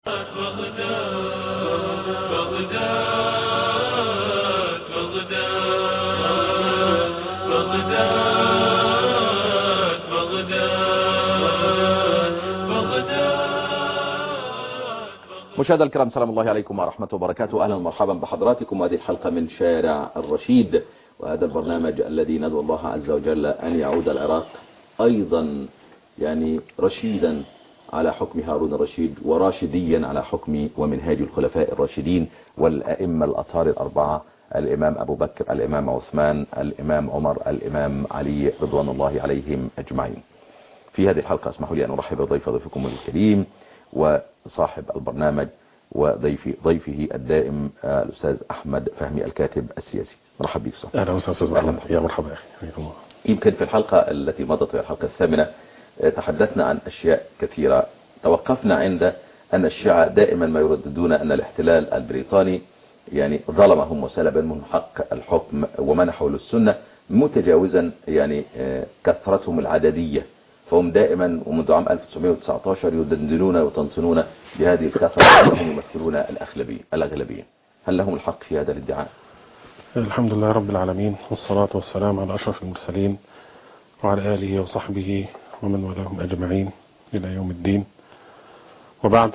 مشاهدينا الكرام سلام الله عليكم ورحمة وبركاته أهلا ومرحبا بحضراتكم وهذه الحلقة من شارع الرشيد وهذا البرنامج الذي ندعو الله عز وجل أن يعود العراق أيضا يعني رشيدا على حكم هارون الرشيد وراشديا على حكم ومنهاج الخلفاء الراشدين والأئمة الأطهار الأربعة الإمام أبو بكر الإمام عثمان الإمام عمر الإمام علي رضوان الله عليهم أجمعين في هذه الحلقة اسمحوا لي أن أرحب بضيف ضيفكم الكريم وصاحب البرنامج وضيفي ضيفه الدائم الأستاذ أحمد فهمي الكاتب السياسي مرحب بك صاحب أهلا وسهلا يا مرحبا يا أخي يمكن في الحلقة التي مضت في الحلقة الثامنة تحدثنا عن أشياء كثيرة توقفنا عند أن الشيعة دائما ما يرددون أن الاحتلال البريطاني يعني ظلمهم وسلب منهم حق الحكم ومنحوا للسنة متجاوزا يعني كثرتهم العددية فهم دائما ومنذ عام 1919 يدندنون ويطنطنون بهذه الكثرة وهم يمثلون الأغلبية الأغلبية هل لهم الحق في هذا الادعاء؟ الحمد لله رب العالمين والصلاة والسلام على أشرف المرسلين وعلى آله وصحبه ومن والاهم أجمعين إلى يوم الدين وبعد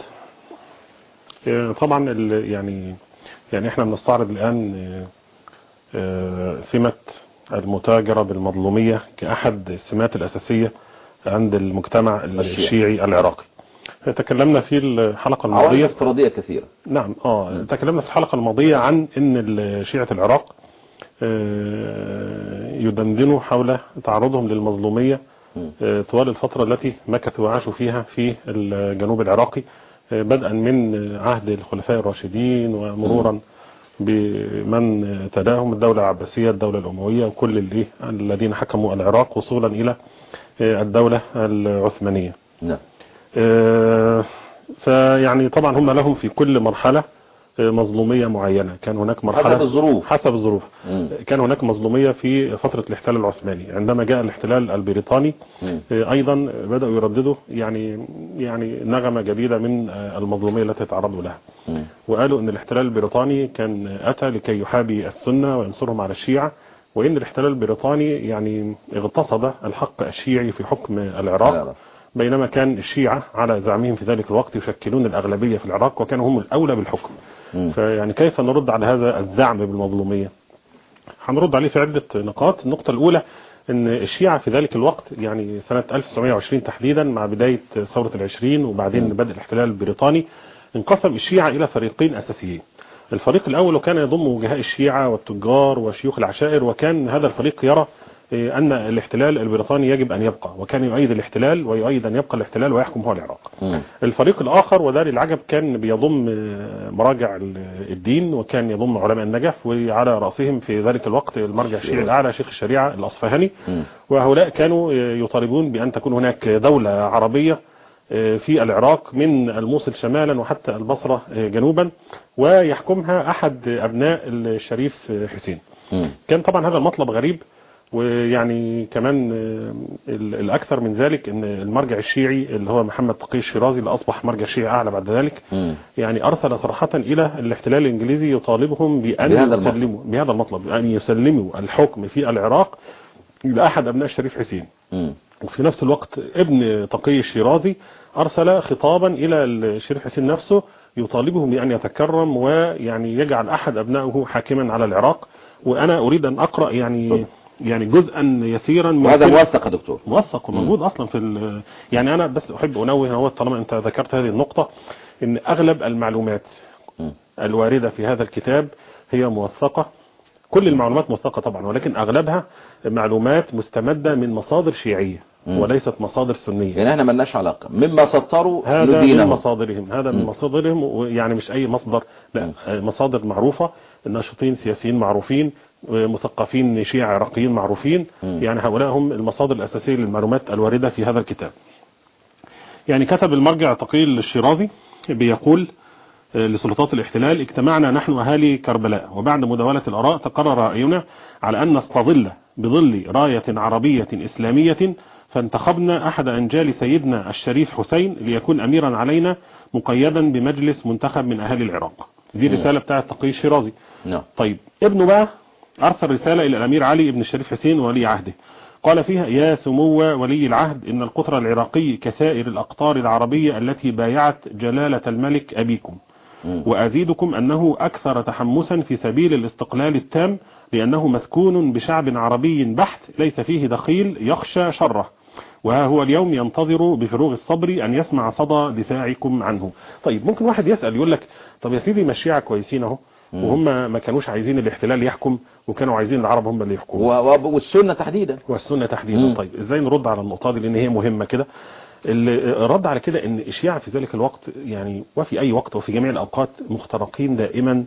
طبعا يعني يعني احنا بنستعرض الآن سمة المتاجرة بالمظلومية كأحد السمات الأساسية عند المجتمع الشيعي العراقي تكلمنا في الحلقة الماضية افتراضية كثيرة نعم اه تكلمنا في الحلقة الماضية عن ان شيعة العراق يدندنوا حول تعرضهم للمظلومية طوال الفترة التي مكثوا وعاشوا فيها في الجنوب العراقي بدءا من عهد الخلفاء الراشدين ومرورا بمن تلاهم الدولة العباسية الدولة الأموية وكل اللي الذين حكموا العراق وصولا إلى الدولة العثمانية نعم فيعني طبعا هم لهم في كل مرحلة مظلومية معينة كان هناك مرحلة حسب الظروف حسب الظروف كان هناك مظلومية في فترة الاحتلال العثماني عندما جاء الاحتلال البريطاني مم. ايضا بدأوا يرددوا يعني يعني نغمة جديدة من المظلومية التي تعرضوا لها مم. وقالوا ان الاحتلال البريطاني كان اتى لكي يحابي السنة وينصرهم على الشيعة وان الاحتلال البريطاني يعني اغتصب الحق الشيعي في حكم العراق العراق. بينما كان الشيعة على زعمهم في ذلك الوقت يشكلون الأغلبية في العراق وكانوا هم الأولى بالحكم مم. فيعني كيف نرد على هذا الزعم بالمظلومية هنرد عليه في عدة نقاط النقطة الأولى ان الشيعة في ذلك الوقت يعني سنة 1920 تحديدا مع بداية ثورة العشرين وبعدين مم. بدء الاحتلال البريطاني انقسم الشيعة إلى فريقين أساسيين الفريق الأول وكان يضم وجهاء الشيعة والتجار وشيوخ العشائر وكان هذا الفريق يرى إيه، أن الاحتلال البريطاني يجب أن يبقى وكان يؤيد الاحتلال ويؤيد أن يبقى الاحتلال ويحكم هو العراق مم. الفريق الآخر ودار العجب كان بيضم آه، مراجع ال- الدين وكان يضم علماء النجف وعلى رأسهم في ذلك الوقت المرجع الشيعي الأعلى شيخ الشريعة الأصفهاني مم. وهؤلاء كانوا آه، يطالبون بأن تكون هناك دولة عربية آه، في العراق من الموصل شمالا وحتى البصرة آه، جنوبا ويحكمها أحد أبناء الشريف آه، حسين مم. كان طبعا هذا المطلب غريب ويعني كمان آه، ال- الأكثر من ذلك أن المرجع الشيعي اللي هو محمد تقي الشيرازي اللي أصبح مرجع شيعي أعلى بعد ذلك مم. يعني أرسل صراحة إلى الاحتلال الإنجليزي يطالبهم بأن بهذا المطلب. يسلموا بهذا المطلب أن يسلموا الحكم في العراق إلى أحد أبناء الشريف حسين مم. وفي نفس الوقت ابن تقي الشيرازي أرسل خطابا إلى الشريف حسين نفسه يطالبه بأن يتكرم ويعني يجعل أحد أبنائه حاكما على العراق وأنا أريد أن أقرأ يعني اتفضل. يعني جزءا يسيرا من وهذا كل- موثق يا دكتور موثق وموجود اصلا في ال- يعني انا بس احب انوه هو طالما انت ذكرت هذه النقطة ان اغلب المعلومات مم. الواردة في هذا الكتاب هي موثقة كل المعلومات موثقة طبعا ولكن اغلبها معلومات مستمدة من مصادر شيعية مم. وليست مصادر سنية يعني احنا ملناش علاقة مما سطروا هذا من لدينهم مصادرهم هذا من مم. مصادرهم ويعني مش اي مصدر لا مصادر معروفة ناشطين سياسيين معروفين مثقفين شيعة عراقيين معروفين مم. يعني هؤلاء هم المصادر الأساسية للمعلومات الواردة في هذا الكتاب يعني كتب المرجع تقيل الشيرازي بيقول آه، لسلطات الاحتلال اجتمعنا نحن أهالي كربلاء وبعد مداولة الآراء تقرر رأينا على أن نستظل بظل راية عربية إسلامية فانتخبنا أحد أنجال سيدنا الشريف حسين ليكون أميرا علينا مقيدا بمجلس منتخب من أهالي العراق دي رسالة بتاعة تقي الشيرازي نعم طيب ابنه بقى أرسل رسالة إلى الأمير علي بن الشريف حسين ولي عهده قال فيها يا سمو ولي العهد إن القطر العراقي كسائر الأقطار العربية التي بايعت جلالة الملك أبيكم مم. وأزيدكم أنه أكثر تحمسا في سبيل الاستقلال التام لأنه مسكون بشعب عربي بحت ليس فيه دخيل يخشى شره وها هو اليوم ينتظر بفروغ الصبر أن يسمع صدى دفاعكم عنه طيب ممكن واحد يسأل يقول لك طب يا سيدي ما الشيعة كويسين اهو وهم ما كانوش عايزين الاحتلال يحكم وكانوا عايزين العرب هم اللي يحكموا و- و- والسنة تحديدا والسنة تحديدا مم. طيب ازاي نرد على النقطة دي لان هي مهمة كده الرد على كده ان الشيعة في ذلك الوقت يعني وفي اي وقت وفي جميع الاوقات مخترقين دائما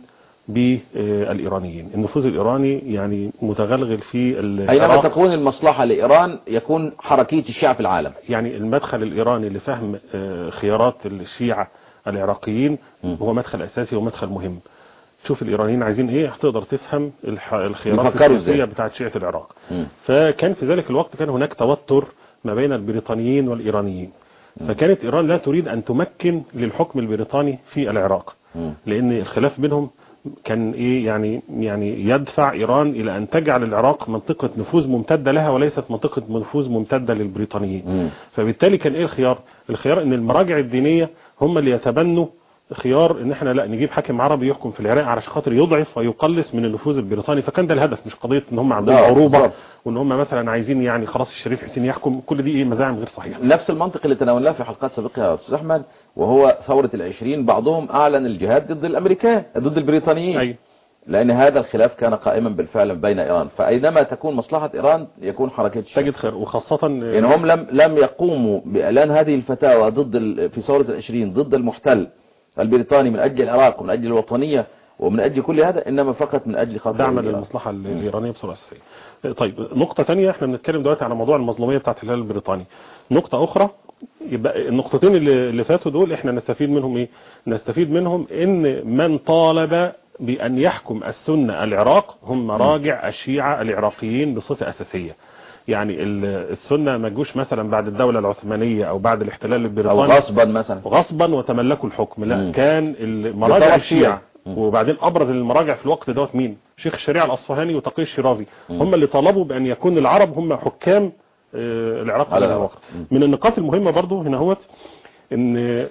بالإيرانيين النفوذ الإيراني يعني متغلغل في أينما العراق تكون المصلحة لإيران يكون حركية الشيعة في العالم يعني المدخل الإيراني لفهم آه، خيارات الشيعة العراقيين مم. هو مدخل أساسي ومدخل مهم شوف الإيرانيين عايزين إيه هتقدر تفهم الح- الخيارات بيفكروا السياسية إزاي. بتاعت شيعة العراق مم. فكان في ذلك الوقت كان هناك توتر ما بين البريطانيين والإيرانيين فكانت إيران لا تريد أن تمكن للحكم البريطاني في العراق مم. لأن الخلاف بينهم كان إيه يعني يعني يدفع إيران إلى أن تجعل العراق منطقة نفوذ ممتدة لها وليست منطقة نفوذ ممتدة للبريطانيين مم. فبالتالي كان ايه الخيار الخيار ان المراجع الدينية هم اللي يتبنوا خيار ان احنا لا نجيب حاكم عربي يحكم في العراق علشان خاطر يضعف ويقلص من النفوذ البريطاني فكان ده الهدف مش قضية ان هم عندهم ده عروبة بالظبط. وان هم مثلا عايزين يعني خلاص الشريف حسين يحكم كل دي ايه مزاعم غير صحيحة نفس المنطق اللي تناولناه في حلقات سابقة يا أستاذ أحمد وهو ثورة العشرين بعضهم أعلن الجهاد ضد الأمريكان ضد البريطانيين اي لأن هذا الخلاف كان قائما بالفعل بين إيران فأينما تكون مصلحة إيران يكون حركة الشيعة تجد خير وخاصة يعني هم لم لم يقوموا بإعلان هذه الفتاوى ضد ال- في ثورة العشرين ضد المحتل البريطاني من أجل العراق ومن أجل الوطنية ومن أجل كل هذا إنما فقط من أجل خاطر دعما إيران. للمصلحة ال- الإيرانية بصورة أساسية طيب نقطة تانية احنا بنتكلم دلوقتي على موضوع المظلومية بتاعت الهلال البريطاني نقطة أخرى يبقى النقطتين اللي اللي فاتوا دول احنا نستفيد منهم ايه نستفيد منهم ان من طالب بأن يحكم السنة العراق هم مراجع الشيعة العراقيين بصفة أساسية يعني ال- السنة ما جوش مثلا بعد الدولة العثمانية أو بعد الاحتلال أو البريطاني غصبا مثلا غصبا وتملكوا الحكم لا مم. كان المراجع بطرف الشيعة شيعي. مم. وبعدين ابرز المراجع في الوقت دوت مين شيخ الشريعه الاصفهاني وتقي الشيرازي هم اللي طلبوا بان يكون العرب هم حكام آه، العراق في على هذا العراق. الوقت من النقاط المهمه برضو هنا هوت ان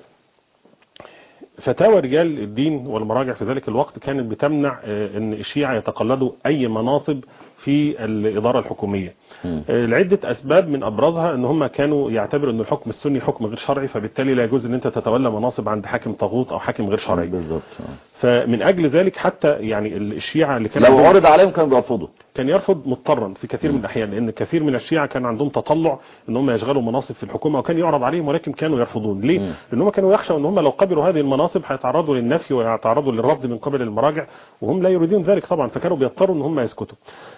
فتاوى رجال الدين والمراجع في ذلك الوقت كانت بتمنع آه، ان الشيعة يتقلدوا اي مناصب في الاداره الحكوميه مم. آه، لعده اسباب من ابرزها ان هم كانوا يعتبروا ان الحكم السني حكم غير شرعي فبالتالي لا يجوز ان انت تتولى مناصب عند حاكم طاغوت او حاكم غير شرعي بالظبط فمن اجل ذلك حتى يعني الشيعة اللي كانوا لو عندهم- عرض عليهم كانوا بيرفضوا كان يرفض مضطرا في كثير من الاحيان لان كثير من الشيعة كان عندهم تطلع ان هم يشغلوا مناصب في الحكومه وكان يعرض عليهم ولكن كانوا يرفضون ليه مم. لان هم كانوا يخشوا ان هم لو قبلوا هذه المناصب هيتعرضوا للنفي ويتعرضوا للرفض من قبل المراجع وهم لا يريدون ذلك طبعا فكانوا بيضطروا ان هم يسكتوا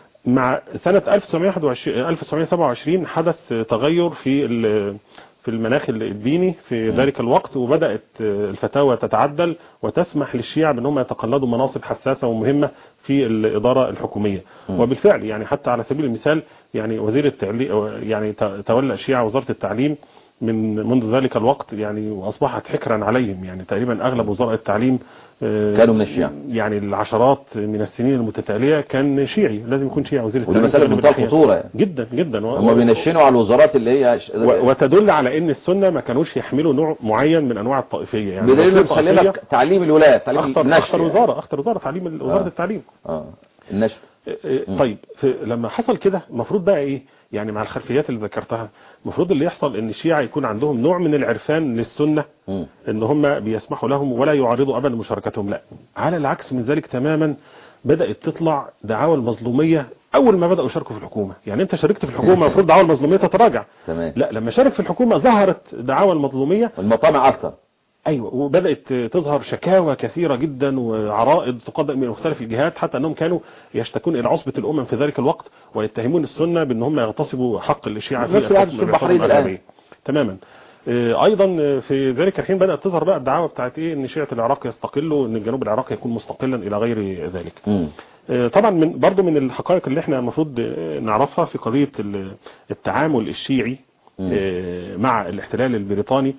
مع سنة 1921 1927 حدث تغير في ال- في المناخ الديني في ذلك الوقت وبدأت الفتاوى تتعدل وتسمح للشيعة بأنهم يتقلدوا مناصب حساسة ومهمة في الإدارة الحكومية وبالفعل يعني حتى على سبيل المثال يعني وزير التعليم يعني ت- تولى الشيعة وزارة التعليم من منذ ذلك الوقت يعني وأصبحت حكرا عليهم يعني تقريبا أغلب وزراء التعليم آه، كانوا من الشيعة. يعني العشرات من السنين المتتالية كان شيعي لازم يكون شيعي وزير ودي التعليم مسألة في بمنتهى الأحيان. الخطورة يعني. جدا جدا و- هم بينشنوا على الوزارات اللي هي ش- و- وتدل على ان السنة ما كانوش يحملوا نوع معين من انواع الطائفية يعني بدليل لو انه في بيسلمك طائفية، تعليم الولاية تعليم اخطر النشر اخطر يعني. وزارة اخطر وزارة تعليم ال- وزارة آه. التعليم اه النشر إيه إيه طيب في لما حصل كده المفروض بقى ايه يعني مع الخلفيات اللي ذكرتها المفروض اللي يحصل ان الشيعة يكون عندهم نوع من العرفان للسنة مم. ان هم بيسمحوا لهم ولا يعارضوا ابدا مشاركتهم لا على العكس من ذلك تماما بدأت تطلع دعاوى المظلومية اول ما بدأوا يشاركوا في الحكومة يعني انت شاركت في الحكومة المفروض دعاوى المظلومية تتراجع تمام لا لما شارك في الحكومة ظهرت دعاوى المظلومية والمطامع اكتر ايوه وبدات تظهر شكاوى كثيره جدا وعرائض تقدم من مختلف الجهات حتى انهم كانوا يشتكون الى عصبه الامم في ذلك الوقت ويتهمون السنه بان هم يغتصبوا حق الشيعه نفس الوقت الحكم في بالرفض البحرين الآن. الإرهابي. تماما آه، ايضا في ذلك الحين بدات تظهر بقى الدعاوى بتاعت ايه ان شيعه العراق يستقلوا ان الجنوب العراقي يكون مستقلا الى غير ذلك مم. آه، طبعا من برضو من الحقائق اللي احنا المفروض آه، نعرفها في قضيه ال- التعامل الشيعي آه، مع الاحتلال البريطاني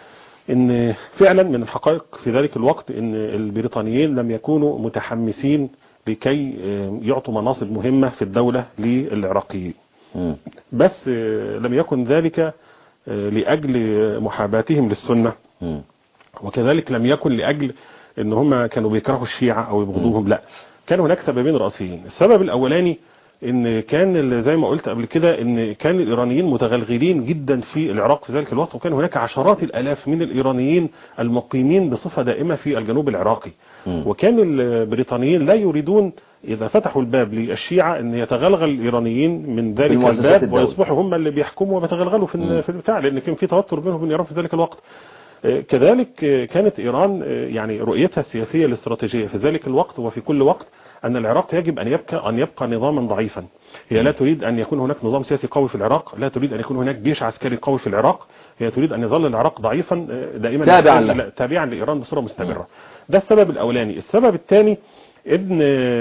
ان فعلا من الحقائق في ذلك الوقت ان البريطانيين لم يكونوا متحمسين لكي آه، يعطوا مناصب مهمة في الدولة للعراقيين مم. بس آه، لم يكن ذلك آه، لأجل محاباتهم للسنة مم. وكذلك لم يكن لأجل ان هم كانوا بيكرهوا الشيعة او يبغضوهم لا كان هناك سببين رئيسيين السبب الاولاني ان كان ال- زي ما قلت قبل كده ان كان الايرانيين متغلغلين جدا في العراق في ذلك الوقت وكان هناك عشرات الالاف من الايرانيين المقيمين بصفة دائمة في الجنوب العراقي مم. وكان البريطانيين لا يريدون اذا فتحوا الباب للشيعة ان يتغلغل الايرانيين من ذلك المؤسسات الباب الدولية. ويصبحوا هم اللي بيحكموا ويتغلغلوا في مم. ال- في البتاع لان كان في توتر بينهم وبين ايران في ذلك الوقت آه، كذلك آه، كانت إيران آه، يعني رؤيتها السياسية الاستراتيجية في ذلك الوقت وفي كل وقت أن العراق يجب أن يبقى أن يبقى نظاما ضعيفا هي لا تريد أن يكون هناك نظام سياسي قوي في العراق لا تريد أن يكون هناك جيش عسكري قوي في العراق هي تريد أن يظل العراق ضعيفا آه، دائما تابعاً لا- له. تابعا لإيران بصورة مستمرة ده السبب الأولاني السبب الثاني ان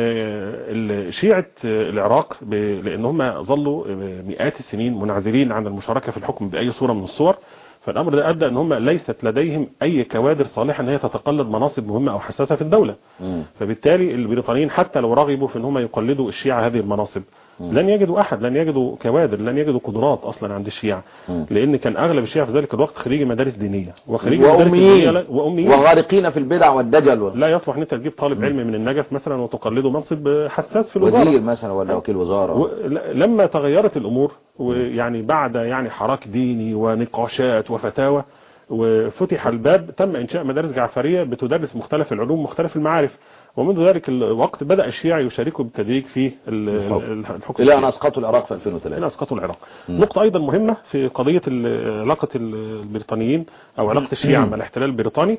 آه، شيعة آه، العراق ب- لان هم ظلوا آه، مئات السنين منعزلين عن المشاركة في الحكم بأي صورة من الصور فالامر ده ادى ان هم ليست لديهم اي كوادر صالحة ان هي تتقلد مناصب مهمة او حساسة في الدولة مم. فبالتالي البريطانيين حتى لو رغبوا في ان هم يقلدوا الشيعة هذه المناصب لن يجدوا احد لن يجدوا كوادر لن يجدوا قدرات اصلا عند الشيعة مم. لان كان اغلب الشيعة في ذلك الوقت خريجي مدارس دينية وخريجي مدارس وأميين دينية لا- واميين وغارقين في البدع والدجل و... لا يصلح ان انت تجيب طالب علم من النجف مثلا وتقلده منصب حساس في الوزارة وزير مثلا ولا وكيل وزارة و- ل- لما تغيرت الامور ويعني بعد يعني حراك ديني ونقاشات وفتاوى وفتح الباب تم انشاء مدارس جعفريه بتدرس مختلف العلوم مختلف المعارف ومنذ ذلك الوقت بدا الشيعة يشاركوا بالتدريج في ال- الحكم. ال- الحكم إلى أن الشيعي. أسقطوا العراق في هنا 2003 اسقطوا العراق نقطة ايضا مهمة في قضية ال- علاقة ال- البريطانيين او علاقة الشيعة مع الاحتلال البريطاني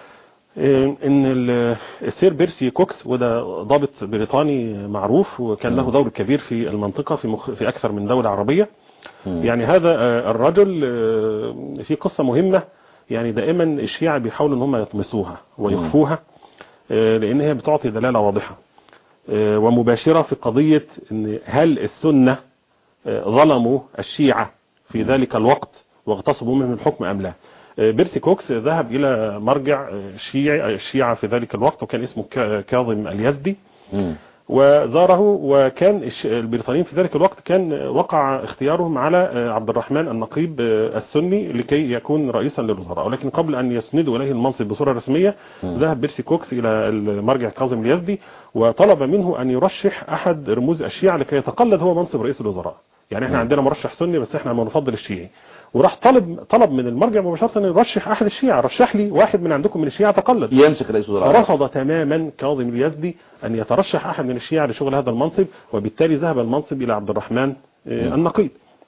إيه، ان ال- السير بيرسي كوكس وده ضابط بريطاني معروف وكان له دور كبير في المنطقة في مخ... في اكثر من دولة عربية مم. يعني هذا آه، الرجل آه، في قصة مهمة يعني دائما الشيعة بيحاولوا ان هم يطمسوها ويخفوها آه، لان هي بتعطي دلالة واضحة آه، ومباشرة في قضية ان هل السنة آه، ظلموا الشيعة في ذلك الوقت واغتصبوا منهم الحكم ام لا آه، بيرسي كوكس ذهب الى مرجع آه، شيعي الشيعة في ذلك الوقت وكان اسمه كا- كاظم اليزدي مم. وزاره وكان الش- البريطانيين في ذلك الوقت كان وقع اختيارهم على آه، عبد الرحمن النقيب آه، السني لكي يكون رئيسا للوزراء ولكن قبل أن يسندوا إليه المنصب بصورة رسمية ذهب بيرسي كوكس إلى المرجع كاظم اليزدي وطلب منه أن يرشح أحد رموز الشيعة لكي يتقلد هو منصب رئيس الوزراء يعني احنا عندنا مرشح سني بس احنا بنفضل الشيعي وراح طلب طلب من المرجع مباشرة أن يرشح أحد الشيعة رشح لي واحد من عندكم من الشيعة تقلد يمسك رئيس وزراء العراق. فرفض تماما كاظم اليزدي أن يترشح أحد من الشيعة لشغل هذا المنصب وبالتالي ذهب المنصب إلى عبد الرحمن آه، النقيب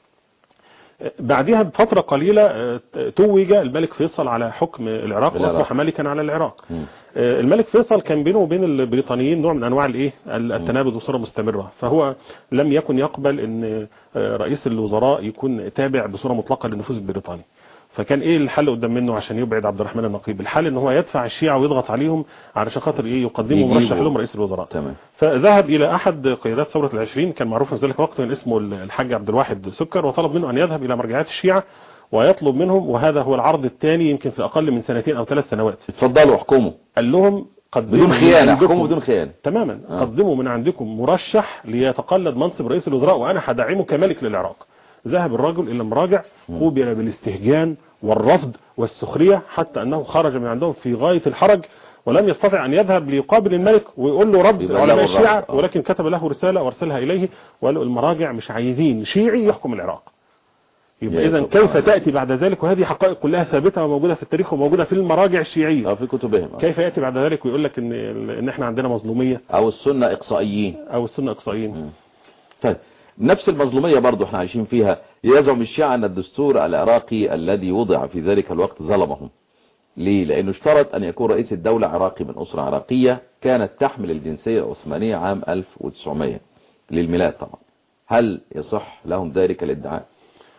آه، بعدها بفترة قليلة آه، توج الملك فيصل على حكم العراق العراق. وأصبح ملكا على العراق مم. آه، الملك فيصل كان بينه وبين البريطانيين نوع من انواع الايه التنابذ بصوره مستمره فهو لم يكن يقبل ان آه، رئيس الوزراء يكون تابع بصوره مطلقه للنفوذ البريطاني فكان ايه الحل قدام منه عشان يبعد عبد الرحمن النقيب الحل ان هو يدفع الشيعة ويضغط عليهم علشان خاطر ايه يقدموا يجيبوا. مرشح لهم رئيس الوزراء تمام فذهب الى احد قيادات ثوره العشرين كان معروف في ذلك الوقت كان اسمه الحاج عبد الواحد سكر وطلب منه ان يذهب الى مرجعيات الشيعة ويطلب منهم وهذا هو العرض الثاني يمكن في اقل من سنتين او ثلاث سنوات اتفضلوا احكموا قال لهم قدموا بدون من خيانة عندكم- احكموا بدون خيانة تماما آه. قدموا من عندكم مرشح ليتقلد منصب رئيس الوزراء وانا هدعمه كملك للعراق ذهب الرجل الى المراجع قوبل بالاستهجان والرفض والسخرية حتى انه خرج من عندهم في غاية الحرج ولم يستطع ان يذهب ليقابل الملك ويقول له رد يبلغه علماء الرد. الشيعة آه. ولكن كتب له رسالة وارسلها اليه وقال له المراجع مش عايزين شيعي يحكم العراق يبقى يا اذا سبحان كيف الله. تأتي بعد ذلك وهذه حقائق كلها ثابتة وموجودة في التاريخ وموجودة في المراجع الشيعية اه في كتبهم آه. كيف يأتي بعد ذلك ويقول لك ان ان احنا عندنا مظلومية او السنة اقصائيين او السنة اقصائيين طيب نفس المظلومية برضو احنا عايشين فيها يزعم الشيعة ان الدستور العراقي الذي وضع في ذلك الوقت ظلمهم ليه لانه اشترط ان يكون رئيس الدولة عراقي من اسرة عراقية كانت تحمل الجنسية العثمانية عام 1900 للميلاد طبعا هل يصح لهم ذلك الادعاء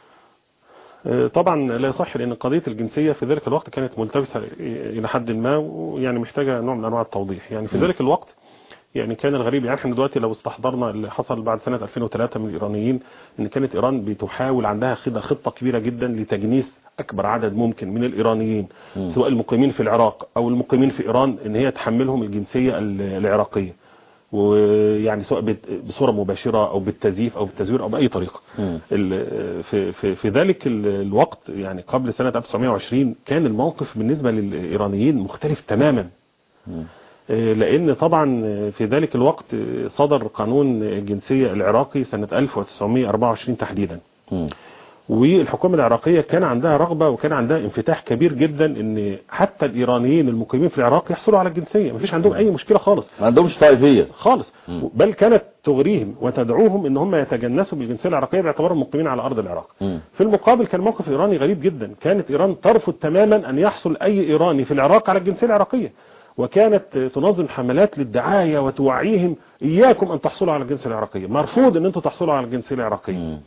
آه، طبعا لا يصح لان قضية الجنسية في ذلك الوقت كانت ملتبسة الى حد ما ويعني محتاجة نوع من انواع التوضيح يعني في م. ذلك الوقت يعني كان الغريب يعني احنا دلوقتي لو استحضرنا اللي حصل بعد سنة 2003 من الإيرانيين ان كانت إيران بتحاول عندها خطة خطة كبيرة جدا لتجنيس أكبر عدد ممكن من الإيرانيين مم. سواء المقيمين في العراق أو المقيمين في إيران ان هي تحملهم الجنسية ال- العراقية ويعني سواء بت- بصورة مباشرة أو بالتزييف أو بالتزوير أو بأي طريقة مم. ال- في, في, في ذلك ال- الوقت يعني قبل سنة 1920 كان الموقف بالنسبة للإيرانيين مختلف تماما مم. آه، لأن طبعا في ذلك الوقت آه، صدر قانون الجنسية العراقي سنة 1924 تحديدا مم. والحكومة العراقية كان عندها رغبة وكان عندها انفتاح كبير جدا ان حتى الإيرانيين المقيمين في العراق يحصلوا على الجنسية مفيش عندهم أي مشكلة خالص ما عندهمش طائفية خالص مم. بل كانت تغريهم وتدعوهم ان هم يتجنسوا بالجنسيه العراقيه باعتبارهم مقيمين على ارض العراق. مم. في المقابل كان موقف ايراني غريب جدا، كانت ايران ترفض تماما ان يحصل اي ايراني في العراق على الجنسيه العراقيه. وكانت تنظم حملات للدعايه وتوعيهم اياكم ان تحصلوا على الجنسيه العراقيه، مرفوض ان انتم تحصلوا على الجنسيه العراقيه. مم.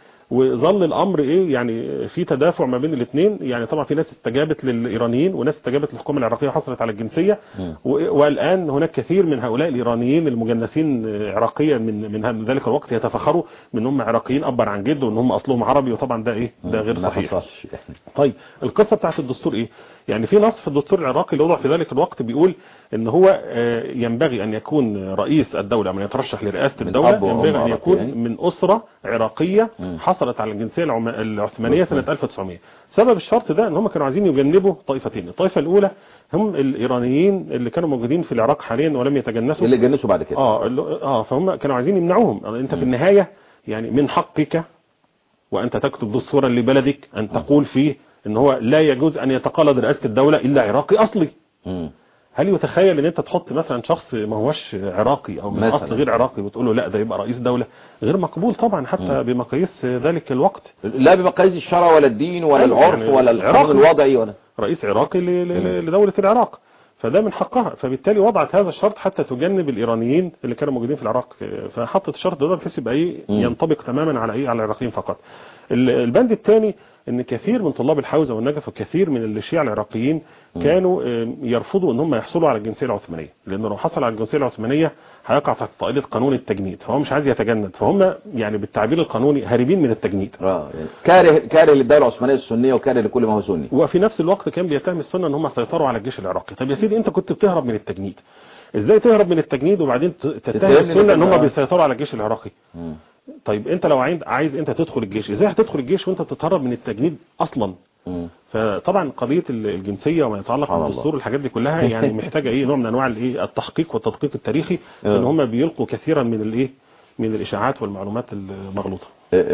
وظل الامر ايه يعني في تدافع ما بين الاثنين يعني طبعا في ناس استجابت للايرانيين وناس استجابت للحكومه العراقيه حصلت على الجنسيه مم. و- والان هناك كثير من هؤلاء الايرانيين المجنسين عراقيا من من هذا- ذلك الوقت يتفخروا من هم عراقيين ابا عن جد وان هم اصلهم عربي وطبعا ده ايه ده غير ما صحيح حصلش يعني. طيب القصه بتاعت الدستور ايه يعني في نص في الدستور العراقي اللي وضع في ذلك الوقت بيقول ان هو آه، ينبغي ان يكون رئيس الدوله من يترشح لرئاسه من الدوله أب وأم ينبغي ان عراقي يكون يعني؟ من اسره عراقيه مم. حصلت على الجنسيه العم- العثمانيه سنه مفهوم. 1900 سبب الشرط ده ان هم كانوا عايزين يجنبوا طائفتين الطائفه الاولى هم الايرانيين اللي كانوا موجودين في العراق حاليا ولم يتجنسوا اللي جنسوا بعد كده اه اللي- اه فهم كانوا عايزين يمنعوهم انت في النهايه يعني من حقك وانت تكتب دستورا لبلدك ان تقول فيه ان هو لا يجوز ان يتقلد رئاسه الدوله الا عراقي اصلي مم. هل يتخيل ان انت تحط مثلا شخص ما هوش عراقي او من مثلاً. اصل غير عراقي وتقول له لا ده يبقى رئيس دوله غير مقبول طبعا حتى بمقاييس ذلك الوقت لا بمقاييس الشرع ولا الدين ولا أيوة، العرف يعني ولا العراق- القانون الوضعي ولا رئيس عراقي ل- ل- لدولة العراق فده من حقها فبالتالي وضعت هذا الشرط حتى تجنب الايرانيين اللي كانوا موجودين في العراق فحطت الشرط ده بحيث يبقى ايه مم. ينطبق تماما على ايه على العراقيين فقط ال- البند الثاني ان كثير من طلاب الحوزه والنجف وكثير من الشيعة العراقيين كانوا آه، يرفضوا ان هم يحصلوا على الجنسيه العثمانيه لانه لو حصل على الجنسيه العثمانيه هيقع تحت طائله قانون التجنيد فهو مش عايز يتجند فهم يعني بالتعبير القانوني هاربين من التجنيد اه يعني كاره كاره للدوله العثمانيه السنيه وكاره لكل ما هو سني وفي نفس الوقت كان بيتهم السنه ان هم سيطروا على الجيش العراقي طب يا سيدي انت كنت بتهرب من التجنيد ازاي تهرب من التجنيد وبعدين ت- تتهم تتهم السنه ان هم آه. بيسيطروا على الجيش العراقي مم. طيب انت لو عايز عايز انت تدخل الجيش ازاي هتدخل الجيش وانت بتتهرب من التجنيد اصلا مم. فطبعا قضيه ال- الجنسيه وما يتعلق سبحان الله. بالدستور والحاجات دي كلها يعني محتاجه ايه نوع من انواع الايه التحقيق والتدقيق التاريخي آه. ان هم بيلقوا كثيرا من الايه من الاشاعات والمعلومات المغلوطه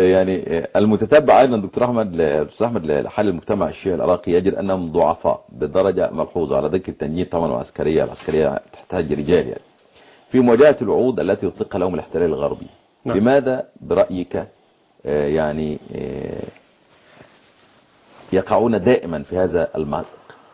يعني المتتبع ايضا دكتور احمد استاذ احمد لحال المجتمع الشيعي العراقي يجد انهم ضعفاء بدرجه ملحوظه على ذكر التنجيد طبعا والعسكريه العسكريه تحتاج رجال يعني في مواجهه الوعود التي يطلقها لهم الاحتلال الغربي نعم. لماذا برايك آه، يعني آه، يقعون دائما في هذا المأزق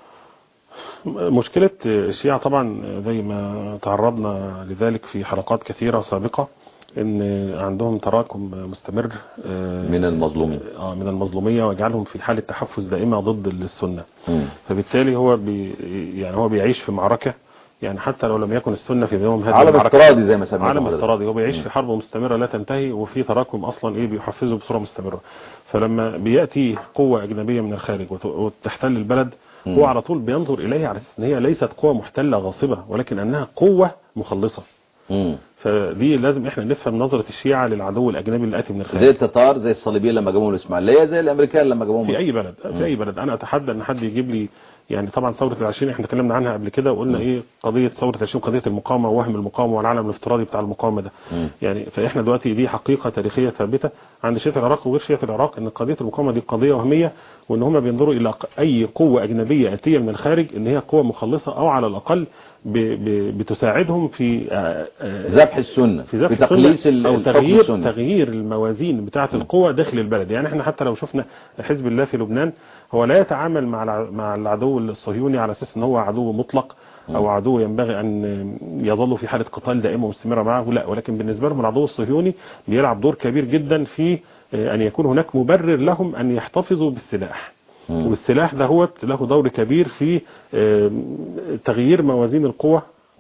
مشكلة الشيعة طبعا زي ما تعرضنا لذلك في حلقات كثيرة سابقة ان عندهم تراكم مستمر آه، من المظلومين. اه من المظلومية ويجعلهم في حالة تحفز دائمة ضد السنة مم. فبالتالي هو بي يعني هو بيعيش في معركة يعني حتى لو لم يكن السنة في يوم هذه عالم المعركة افتراضي زي ما سميته عالم حضرتك. افتراضي هو بيعيش مم. في حرب مستمرة لا تنتهي وفي تراكم اصلا ايه بيحفزه بصورة مستمرة فلما بيأتي قوة اجنبية من الخارج وت- وتحتل البلد مم. هو على طول بينظر اليها على اساس ان هي ليست قوة محتلة غاصبة ولكن انها قوة مخلصة مم. فدي لازم احنا نفهم نظرة الشيعة للعدو الاجنبي اللي اتي من زي الخارج التتار زي الصليبيين لما جابوهم الاسماعيليه زي الامريكان لما جابوهم في اي بلد في اي بلد انا اتحدى ان حد يجيب لي يعني طبعا ثوره العشرين احنا اتكلمنا عنها قبل كده وقلنا ايه قضيه ثوره العشرين قضيه المقاومه ووهم المقاومه والعالم الافتراضي بتاع المقاومه ده مم. يعني فاحنا دلوقتي دي حقيقه تاريخيه ثابته عند شيعه العراق وغير شيعه العراق ان قضيه المقاومه دي قضيه وهميه وان هم بينظروا الى ق- اي قوه اجنبيه اتيه من الخارج ان هي قوه مخلصه او على الاقل ب ب بتساعدهم في آه، آه، ذبح السنه في ذبح تقليص السنة ال- او الحكم تغيير السني تغيير الموازين بتاعه القوى داخل البلد يعني احنا حتى لو شفنا حزب الله في لبنان هو لا يتعامل مع الع- مع العدو الصهيوني على اساس ان هو عدو مطلق او عدو ينبغي ان يظل في حاله قتال دائمه ومستمره معه لا ولكن بالنسبه لهم العدو الصهيوني بيلعب دور كبير جدا في آه، ان يكون هناك مبرر لهم ان يحتفظوا بالسلاح مم. والسلاح ده هو له دور كبير في آه، تغيير موازين القوى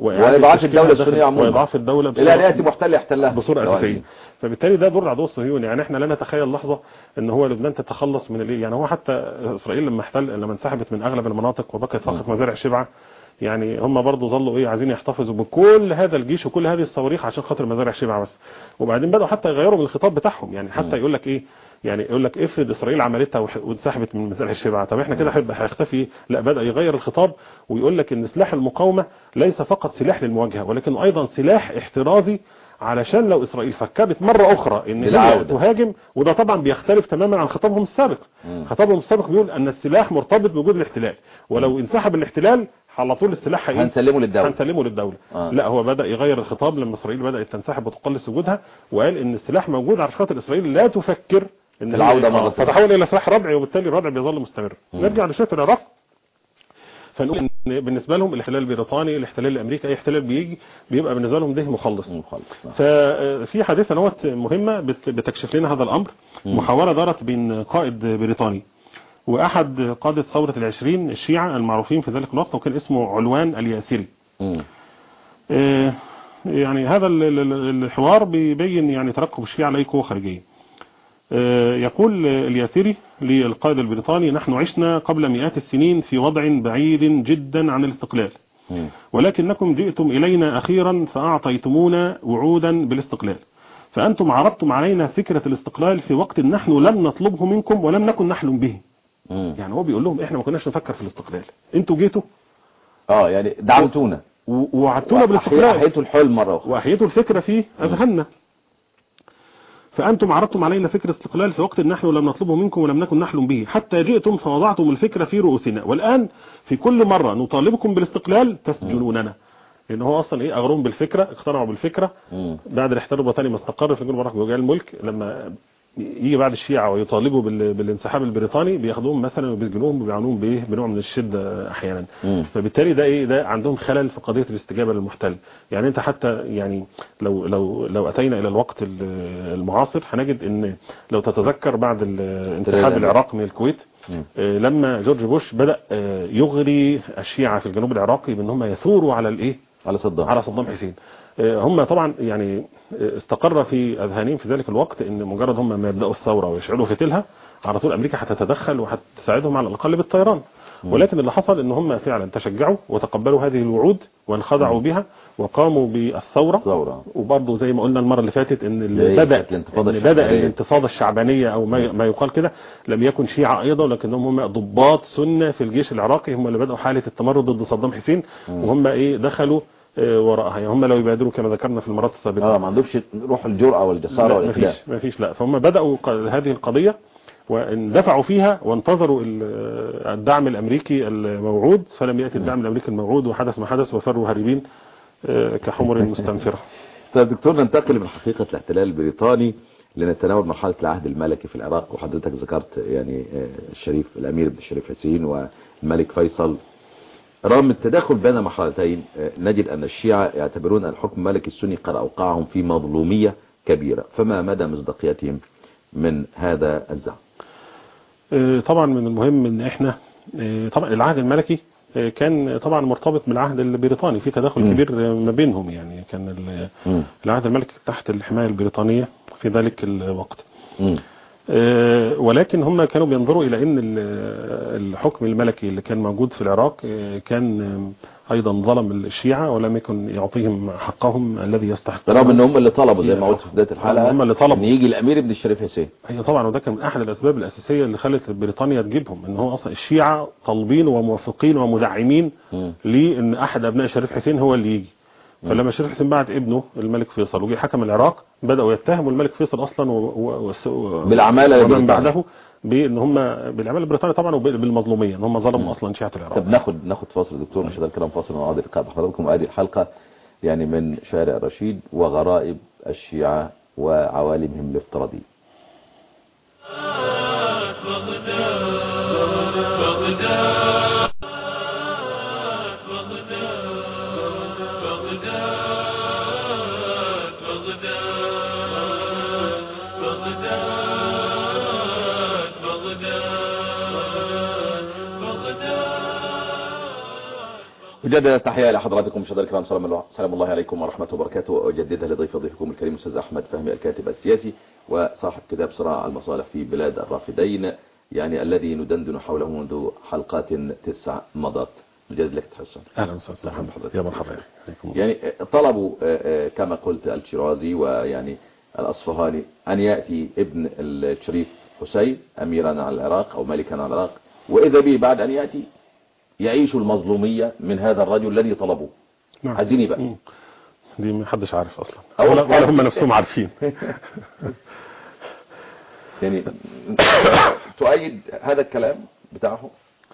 وإعادة وإضعاف الدولة تشكيلها السورية داخل- عموما. وإضعاف الدولة الى ان بصورة- ياتي محتل يحتلها بصورة لو أساسية عايزين. فبالتالي ده دور العدو الصهيوني يعني احنا لا نتخيل لحظة ان هو لبنان تتخلص من الايه يعني هو حتى اسرائيل لما احتل لما انسحبت من اغلب المناطق وبقت فقط مزارع شبعة يعني هم برضو ظلوا ايه عايزين يحتفظوا بكل هذا الجيش وكل هذه الصواريخ عشان خاطر مزارع شبعة بس وبعدين بدأوا حتى يغيروا من الخطاب بتاعهم يعني حتى يقول لك ايه يعني يقول لك افرض اسرائيل عملتها وح- وانسحبت من مزارع الشبعة طب احنا كده هيبقى هيختفي لا بدأ يغير الخطاب ويقول لك ان سلاح المقاومة ليس فقط سلاح للمواجهة ولكن ايضا سلاح احترازي علشان لو اسرائيل فكرت مرة اخرى ان هي للعودة. تهاجم وده طبعا بيختلف تماما عن خطابهم السابق مم. خطابهم السابق بيقول ان السلاح مرتبط بوجود الاحتلال ولو انسحب الاحتلال على طول السلاح هي- هنسلمه للدولة هنسلمه للدولة آه. لا هو بدأ يغير الخطاب لما اسرائيل بدأت تنسحب وتقلص وجودها وقال ان السلاح موجود عشان خاطر اسرائيل لا تفكر ان في العودة هي- مرة آه، ثانية. فتحول الى سلاح ردعي وبالتالي الردع بيظل مستمر نرجع لشيء العراق فنقول ان بالنسبه لهم الاحتلال البريطاني الاحتلال الامريكي اي احتلال بيجي بيبقى بالنسبه لهم ده مخلص مخلص نعم. ففي حادثه نوت مهمه بت- بتكشف لنا هذا الامر محاوله دارت بين قائد بريطاني واحد قاده ثوره العشرين الشيعه المعروفين في ذلك الوقت وكان اسمه علوان الياسري مم. آه، يعني هذا ال- ال- ال- الحوار بيبين يعني ترقب الشيعة على أي قوة خارجية آه، يقول الياسري للقائد البريطاني نحن عشنا قبل مئات السنين في وضع بعيد جدا عن الاستقلال مم. ولكنكم جئتم إلينا أخيرا فأعطيتمونا وعودا بالاستقلال فأنتم عرضتم علينا فكرة الاستقلال في وقت نحن لم نطلبه منكم ولم نكن نحلم به مم. يعني هو بيقول لهم احنا ما كناش نفكر في الاستقلال انتوا جيتوا اه يعني دعمتونا و- ووعدتونا بالاستقلال احييتوا الحلم مرة اخرى وأحييتوا الفكرة في أذهاننا فأنتم عرضتم علينا فكرة استقلال في وقت نحن لم نطلبه منكم ولم نكن نحلم به حتى جئتم فوضعتم الفكرة في رؤوسنا والآن في كل مرة نطالبكم بالاستقلال تسجنوننا لأن هو أصلا إيه أغرهم بالفكرة اقتنعوا بالفكرة مم. بعد الاحتلال البريطاني ما استقر في جنوب العراق وجاء الملك لما يجي بعد الشيعة ويطالبوا بال- بالانسحاب البريطاني بياخدوهم مثلا وبيسجنوهم وبيعانوهم بايه بنوع من الشدة احيانا مم. فبالتالي ده ايه ده عندهم خلل في قضية الاستجابة للمحتل يعني انت حتى يعني لو لو لو اتينا الى الوقت ال- المعاصر هنجد ان لو تتذكر بعد ال- انسحاب تمام. العراق من الكويت مم. آه، لما جورج بوش بدأ آه، يغري الشيعة في الجنوب العراقي بان هم يثوروا على الايه على صدام على صدام حسين آه، هم طبعا يعني آه، استقر في اذهانهم في ذلك الوقت ان مجرد هم ما يبداوا الثوره ويشعلوا فتيلها على طول امريكا هتتدخل وهتساعدهم على الاقل بالطيران ولكن اللي حصل ان هم فعلا تشجعوا وتقبلوا هذه الوعود وانخضعوا بها وقاموا بالثوره ثورة وبرضه زي ما قلنا المره اللي فاتت ان اللي اللي هي بدا كانت الانتفاضة إن بدا الشعبانية. الانتفاضه الشعبانيه او ما ما يقال كده لم يكن شيعه ايضا ولكنهم هم ضباط سنه في الجيش العراقي هم اللي بداوا حاله التمرد ضد صدام حسين وهم ايه دخلوا آه، وراءها يعني هم لو يبادروا كما ذكرنا في المرات السابقه اه ما عندهمش روح الجرأة والجسارة لا والإخلاء مفيش مفيش لا فهم بداوا ق- هذه القضيه واندفعوا فيها وانتظروا ال- الدعم الامريكي الموعود فلم ياتي الدعم الامريكي الموعود وحدث ما حدث وفروا هاربين آه، كحمر مستنفره طيب دكتور ننتقل من حقيقة الاحتلال البريطاني لنتناول مرحلة العهد الملكي في العراق وحضرتك ذكرت يعني آه، الشريف الأمير بن الشريف حسين والملك فيصل رغم التداخل بين مرحلتين آه، نجد أن الشيعة يعتبرون الحكم الملكي السني قد أوقعهم في مظلومية كبيرة فما مدى مصداقيتهم من هذا الزعم آه، طبعا من المهم ان احنا آه، طبعا العهد الملكي آه، كان طبعا مرتبط بالعهد البريطاني في تداخل مم. كبير آه، ما بينهم يعني كان ال- مم. العهد الملكي تحت الحماية البريطانية في ذلك الوقت مم. آه، ولكن هم كانوا بينظروا الى ان ال- الحكم الملكي اللي كان موجود في العراق آه، كان آه، ايضا ظلم الشيعة ولم يكن يعطيهم حقهم الذي يستحقون رغم ان هم اللي طلبوا زي ما قلت في بداية الحلقة هم اللي طلبوا. ان يجي الامير ابن الشريف حسين هي طبعا وده كان من احد الاسباب الاساسيه اللي خلت بريطانيا تجيبهم ان هو اصلا الشيعه طالبين وموافقين ومدعمين مم. لان احد ابناء الشريف حسين هو اللي يجي فلما الشريف حسين بعت ابنه الملك فيصل وجي حكم العراق بداوا يتهموا الملك فيصل اصلا و... و... و... بالعمالة ومن البريطانية. بعده بان هم بالعماله البريطانيه طبعا وبالمظلوميه ان هم ظلموا اصلا شيعه العراق طب ناخد ناخد فاصل دكتور مش هذا الكلام فاصل ونعود اللقاء بحضراتكم هذه الحلقة يعني من شارع رشيد وغرائب الشيعة وعوالمهم الافتراضية أجدد التحية لحضراتكم مشاهدينا الكرام سلام الله سلام الله عليكم ورحمة وبركاته وأجددها لضيف ضيفكم الكريم الأستاذ أحمد فهمي الكاتب السياسي وصاحب كتاب صراع المصالح في بلاد الرافدين يعني الذي ندندن حوله منذ حلقات تسع مضت نجدد لك تحسن اهلا وسهلا مرحبا بحضرتك. يا مرحبا عليكم يعني طلبوا آه، آه، كما قلت الشيرازي ويعني الأصفهاني أن يأتي ابن الشريف حسين أميرا على العراق أو ملكا على العراق وإذا به بعد أن يأتي يعيش المظلومية من هذا الرجل الذي طلبوه نعم. عايزين إيه بقى مم. دي محدش عارف اصلا أول ولا, حاجة. ولا هم نفسهم عارفين يعني تؤيد هذا الكلام بتاعه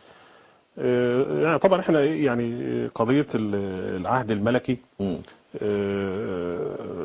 آه، يعني طبعا احنا إيه يعني قضية ال- العهد الملكي مم. آه،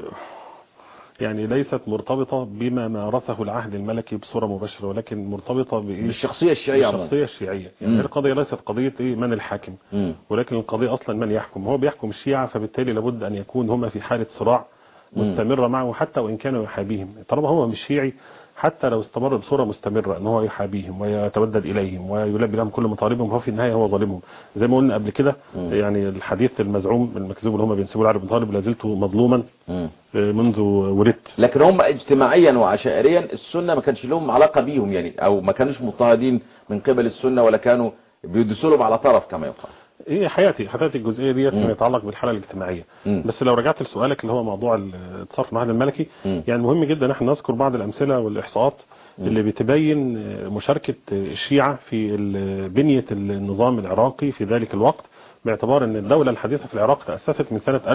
يعني ليست مرتبطة بما مارسه العهد الملكي بصورة مباشرة ولكن مرتبطة بإيه بالشخصية الشيعية عموما الشخصية الشيعية مم. يعني القضية ليست قضية إيه من الحاكم مم. ولكن القضية أصلا من يحكم هو بيحكم الشيعة فبالتالي لابد أن يكون هما في حالة صراع مم. مستمرة معه حتى وإن كانوا يحابيهم طالما هو مش شيعي حتى لو استمر بصورة مستمرة ان هو يحابيهم ويتودد اليهم ويلبي لهم كل مطالبهم هو في النهاية هو ظالمهم زي ما قلنا قبل كده مم. يعني الحديث المزعوم المكذوب اللي هم بينسبوه لعلي بن طالب لا زلت مظلوما مم. آه، منذ ولدت لكن هم اجتماعيا وعشائريا السنة ما كانش لهم علاقة بيهم يعني او ما كانوش مضطهدين من قبل السنة ولا كانوا بيدسوا لهم على طرف كما يقال ايه حياتي حياتي الجزئيه ديت مم. فيما يتعلق بالحاله الاجتماعيه مم. بس لو رجعت لسؤالك اللي هو موضوع التصرف المعهد الملكي مم. يعني مهم جدا ان احنا نذكر بعض الامثله والاحصاءات اللي بتبين مشاركه الشيعه في ال- بنيه النظام العراقي في ذلك الوقت باعتبار ان الدوله الحديثه في العراق تاسست من سنه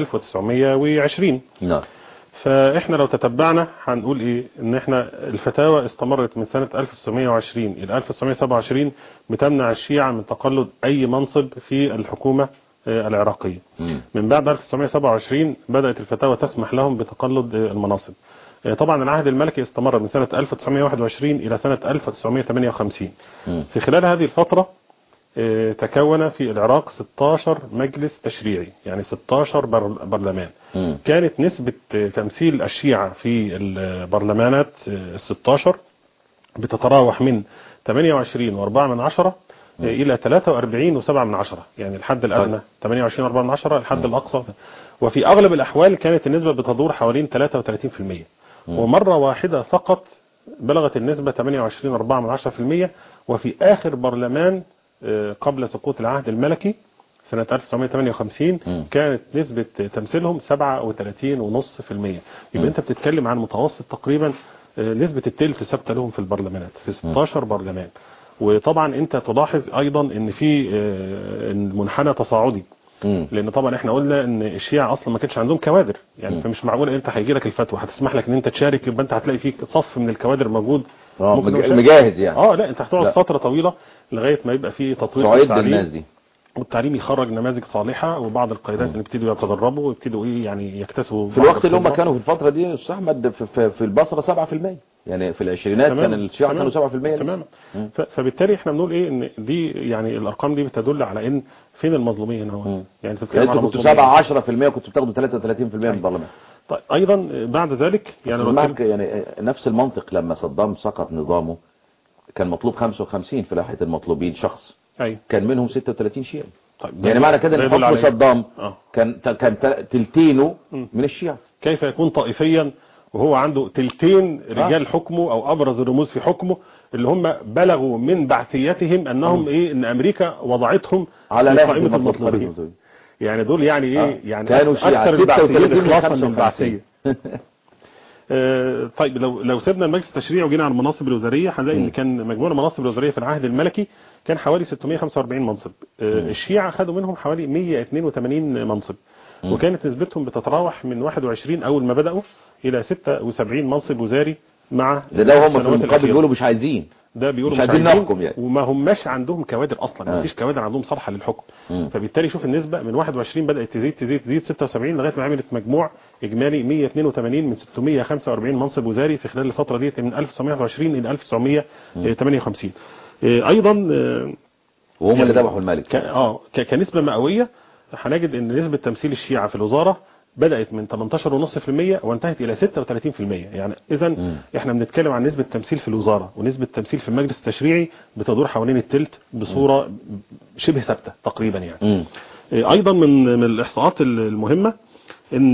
1920 نعم فاحنا لو تتبعنا هنقول ايه ان احنا الفتاوى استمرت من سنة 1920 الى 1927 بتمنع الشيعة من تقلد اي منصب في الحكومة آه، العراقية مم. من بعد 1927 بدأت الفتاوى تسمح لهم بتقلد آه، المناصب آه، طبعا العهد الملكي استمر من سنة 1921 إلى سنة 1958 مم. في خلال هذه الفترة آه، تكون في العراق 16 مجلس تشريعي يعني 16 بر- برلمان مم. كانت نسبة تمثيل الشيعة في البرلمانات ال 16 بتتراوح من 28 و4 من عشرة إلى 43 و7 من عشرة يعني الحد الأدنى 28 و4 من عشرة الحد الأقصى وفي أغلب الأحوال كانت النسبة بتدور حوالين 33% ومرة واحدة فقط بلغت النسبة 28 و4 من عشرة في المية وفي آخر برلمان آه، قبل سقوط العهد الملكي سنة 1958 مم. كانت نسبة تمثيلهم 37.5% يبقى انت بتتكلم عن متوسط تقريبا آه، نسبة التلت ثابته لهم في البرلمانات في 16 برلمان وطبعا انت تلاحظ ايضا ان في آه، منحنى تصاعدي مم. لان طبعا احنا قلنا ان الشيعة اصلا ما كانش عندهم كوادر يعني مم. فمش معقول انت هيجي لك الفتوى هتسمح لك ان انت تشارك يبقى انت هتلاقي فيك صف من الكوادر موجود آه، ممكن مج- يشارك. مجاهز يعني اه لا انت هتقعد لا. فترة طويلة لغاية ما يبقى في تطوير في تعد التعليم الناس دي والتعليم يخرج نماذج صالحة وبعض القيادات اللي يبتدوا يتدربوا ويبتدوا ايه يعني يكتسبوا في بعض الوقت اللي هم الخبرة. كانوا في الفترة دي يا أستاذ أحمد في, في, في البصرة 7% يعني في العشرينات تمام. كان الشيعة تمام. كانوا 7% لسه. تمام مم. ف- فبالتالي احنا بنقول ايه ان دي يعني الارقام دي بتدل على ان فين المظلوميه هنا هو مم. يعني يعني تتكلم على انتوا كنتوا مظلومية. 7 10% كنتوا بتاخدوا 33% من البرلمان طيب ايضا بعد ذلك يعني يعني لو معك يعني نفس المنطق لما صدام سقط نظامه كان مطلوب 55 في لائحة المطلوبين شخص ايوه كان منهم 36 شيعي طيب يعني معنى كده ده ان يدل حكم على إيه؟ صدام اه كان كان تلتينه مم. من الشيعة كيف يكون طائفيا وهو عنده تلتين رجال آه. حكمه او ابرز الرموز في حكمه اللي هم بلغوا من بعثيتهم انهم ايه ان امريكا وضعتهم على في لائحة قائمه المطلوبين المطلوبين يعني دول يعني ايه آه. يعني كانوا اكثر شيعة البعثيين 36 من اخلاصا من 55. البعثيه آه، طيب لو لو سيبنا المجلس التشريعي وجينا على المناصب الوزاريه هنلاقي ان مم. كان مجموع المناصب الوزاريه في العهد الملكي كان حوالي 645 منصب آه، مم. الشيعة خدوا منهم حوالي 182 منصب مم. وكانت نسبتهم بتتراوح من 21 اول ما بداوا الى 76 منصب وزاري مع ده ده هم في السنوات المقابل الأخيرة. بيقولوا مش عايزين ده بيقولوا مش عايزين عايزين نحكم يعني. وما هماش عندهم كوادر اصلا آه. ما فيش كوادر عندهم صالحه للحكم مم. فبالتالي شوف النسبة من 21 بدأت تزيد تزيد تزيد 76 لغاية ما عملت مجموع إجمالي 182 من 645 منصب وزاري في خلال الفترة دي من 1921 إلى 1958 آه، أيضا آه، وهم اللي يعني ذبحوا الملك ك- اه ك- كنسبة مئوية هنجد ان نسبة تمثيل الشيعة في الوزارة بدأت من 18.5% وانتهت إلى 36% يعني إذا مم. إحنا بنتكلم عن نسبة تمثيل في الوزارة ونسبة تمثيل في المجلس التشريعي بتدور حوالين التلت بصورة شبه ثابتة تقريبا يعني مم. آه، ايضا من من الاحصاءات المهمه ان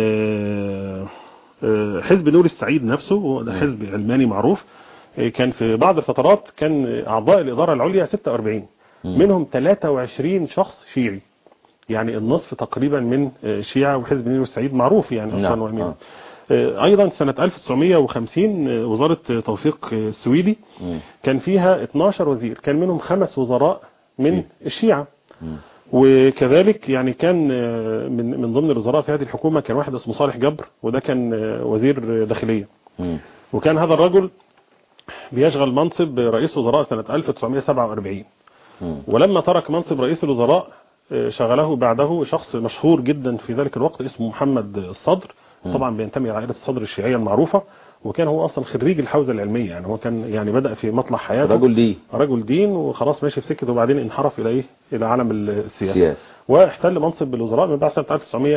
آه، آه، حزب نور السعيد نفسه هو ده حزب علماني معروف آه، كان في بعض الفترات كان اعضاء الاداره العليا 46 منهم 23 شخص شيعي يعني النصف تقريبا من آه، الشيعة وحزب نور السعيد معروف يعني نعم، اصلا وعلميا آه. آه، ايضا سنة 1950 آه، وزارة آه، توفيق آه، السويدي مم. كان فيها 12 وزير كان منهم خمس وزراء من شيعي. الشيعة مم. وكذلك يعني كان آه، من من ضمن الوزراء في هذه الحكومة كان واحد اسمه صالح جبر وده كان آه، وزير آه، داخلية مم. وكان هذا الرجل بيشغل منصب رئيس وزراء سنة 1947 مم. ولما ترك منصب رئيس الوزراء آه، شغله بعده شخص مشهور جدا في ذلك الوقت اسمه محمد الصدر طبعا بينتمي الى عائله الصدر الشيعيه المعروفه وكان هو اصلا خريج الحوزه العلميه يعني هو كان يعني بدا في مطلع حياته رجل دي رجل دين وخلاص ماشي في سكته وبعدين انحرف الى ايه الى عالم السياسه سياسة واحتل منصب الوزراء من بعد سنه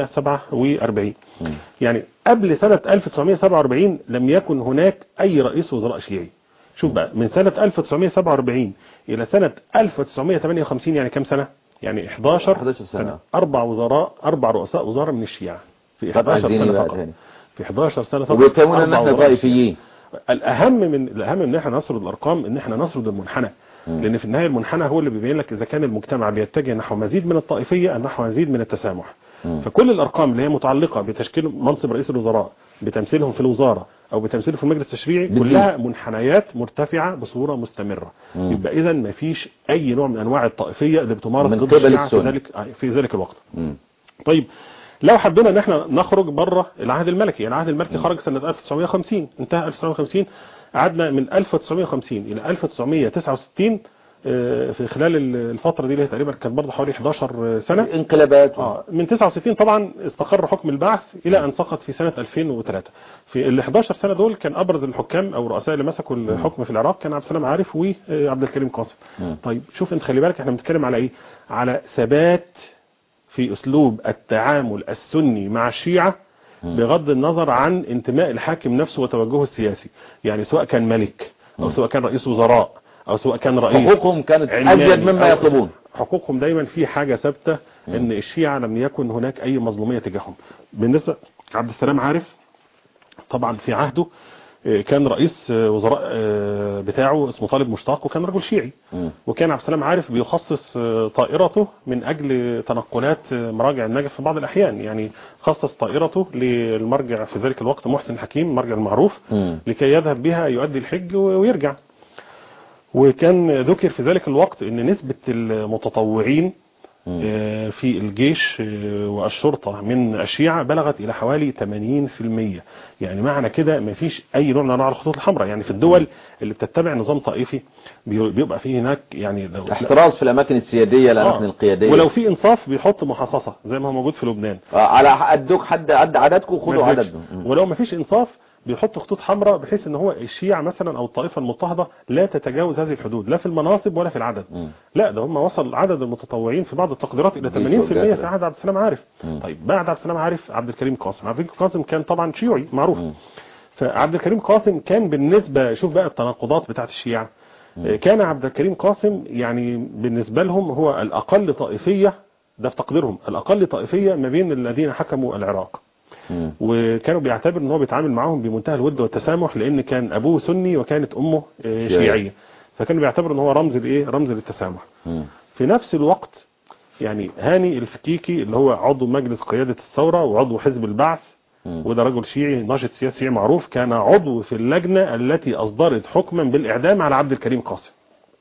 1947 مم. يعني قبل سنة 1947 لم يكن هناك أي رئيس وزراء شيعي شوف بقى من سنة 1947 إلى سنة 1958 يعني كم سنة؟ يعني 11 11 سنة. أربع وزراء أربع رؤساء وزراء من الشيعة في طب 11 عايزين سنة بقى فقط تاني في 11 سنة فقط وبيتهمونا ان أربع احنا وزراء طائفيين الاهم من الاهم ان احنا نسرد الارقام ان احنا نسرد المنحنى لان في النهايه المنحنى هو اللي بيبين لك اذا كان المجتمع بيتجه نحو مزيد من الطائفيه ام نحو مزيد من التسامح مم. فكل الارقام اللي هي متعلقه بتشكيل منصب رئيس الوزراء بتمثيلهم في الوزاره او بتمثيلهم في المجلس التشريعي بتزيد. كلها منحنيات مرتفعه بصوره مستمره مم. يبقى اذا ما فيش اي نوع من انواع الطائفيه اللي بتمارس من ضد قبل الشيعة في السنة. ذلك في ذلك الوقت مم. طيب لو حبينا ان احنا نخرج بره العهد الملكي العهد الملكي خرج سنة 1950 انتهى 1950 قعدنا من 1950 الى 1969 آه، في خلال الفترة دي اللي هي تقريبا كانت برضه حوالي 11 سنة انقلابات اه من 69 طبعا استقر حكم البعث الى ان سقط في سنة 2003 في ال 11 سنة دول كان ابرز الحكام او الرؤساء اللي مسكوا الحكم في العراق كان عبد السلام عارف وعبد الكريم قاسم مم. طيب شوف انت خلي بالك احنا بنتكلم على ايه على ثبات في اسلوب التعامل السني مع الشيعة بغض النظر عن انتماء الحاكم نفسه وتوجهه السياسي يعني سواء كان ملك او سواء كان رئيس وزراء او سواء كان رئيس حقوقهم كانت علماني ازيد مما أو- يطلبون حقوقهم دايما في حاجة ثابتة ان الشيعة لم يكن هناك اي مظلومية تجاههم بالنسبة عبد السلام عارف طبعا في عهده آه، كان رئيس آه، وزراء آه، بتاعه اسمه طالب مشتاق وكان رجل شيعي مم. وكان عبد السلام عارف بيخصص آه، طائرته من اجل تنقلات آه، مراجع النجف في بعض الاحيان يعني خصص طائرته للمرجع في ذلك الوقت محسن الحكيم المرجع المعروف مم. لكي يذهب بها يؤدي الحج و- ويرجع وكان ذكر في ذلك الوقت ان نسبة المتطوعين مم. آه، في الجيش آه، والشرطة من الشيعة بلغت إلى حوالي 80% يعني معنى كده ما فيش أي نوع من أنواع الخطوط الحمراء يعني في الدول اللي بتتبع نظام طائفي بي- بيبقى فيه هناك يعني لو احتراز في الاماكن السيادية آه، الاماكن القيادية ولو في إنصاف بيحط محاصصة زي ما هو موجود في لبنان آه، على قدك حد قد عددكم خدوا ما يدركش. عددهم مم. ولو ما فيش انصاف بيحط خطوط حمراء بحيث ان هو الشيعة مثلا او الطائفة المضطهدة لا تتجاوز هذه الحدود لا في المناصب ولا في العدد مم. لا ده هم وصل عدد المتطوعين في بعض التقديرات الى 80% بيشوف في عهد عبد السلام عارف مم. طيب بعد عبد السلام عارف عبد الكريم قاسم عبد الكريم قاسم كان طبعا شيوعي معروف مم. فعبد الكريم قاسم كان بالنسبة شوف بقى التناقضات بتاعت الشيعة كان عبد الكريم قاسم يعني بالنسبة لهم هو الأقل طائفية ده في تقديرهم الأقل طائفية ما بين الذين حكموا العراق مم. وكانوا بيعتبر ان هو بيتعامل معاهم بمنتهى الود والتسامح لان كان ابوه سني وكانت امه آه، شيعية. شيعيه فكانوا بيعتبروا ان هو رمز لايه رمز للتسامح مم. في نفس الوقت يعني هاني الفكيكي اللي هو عضو مجلس قيادة الثورة وعضو حزب البعث مم. وده رجل شيعي ناشط سياسي معروف كان عضو في اللجنة التي أصدرت حكما بالإعدام على عبد الكريم قاسم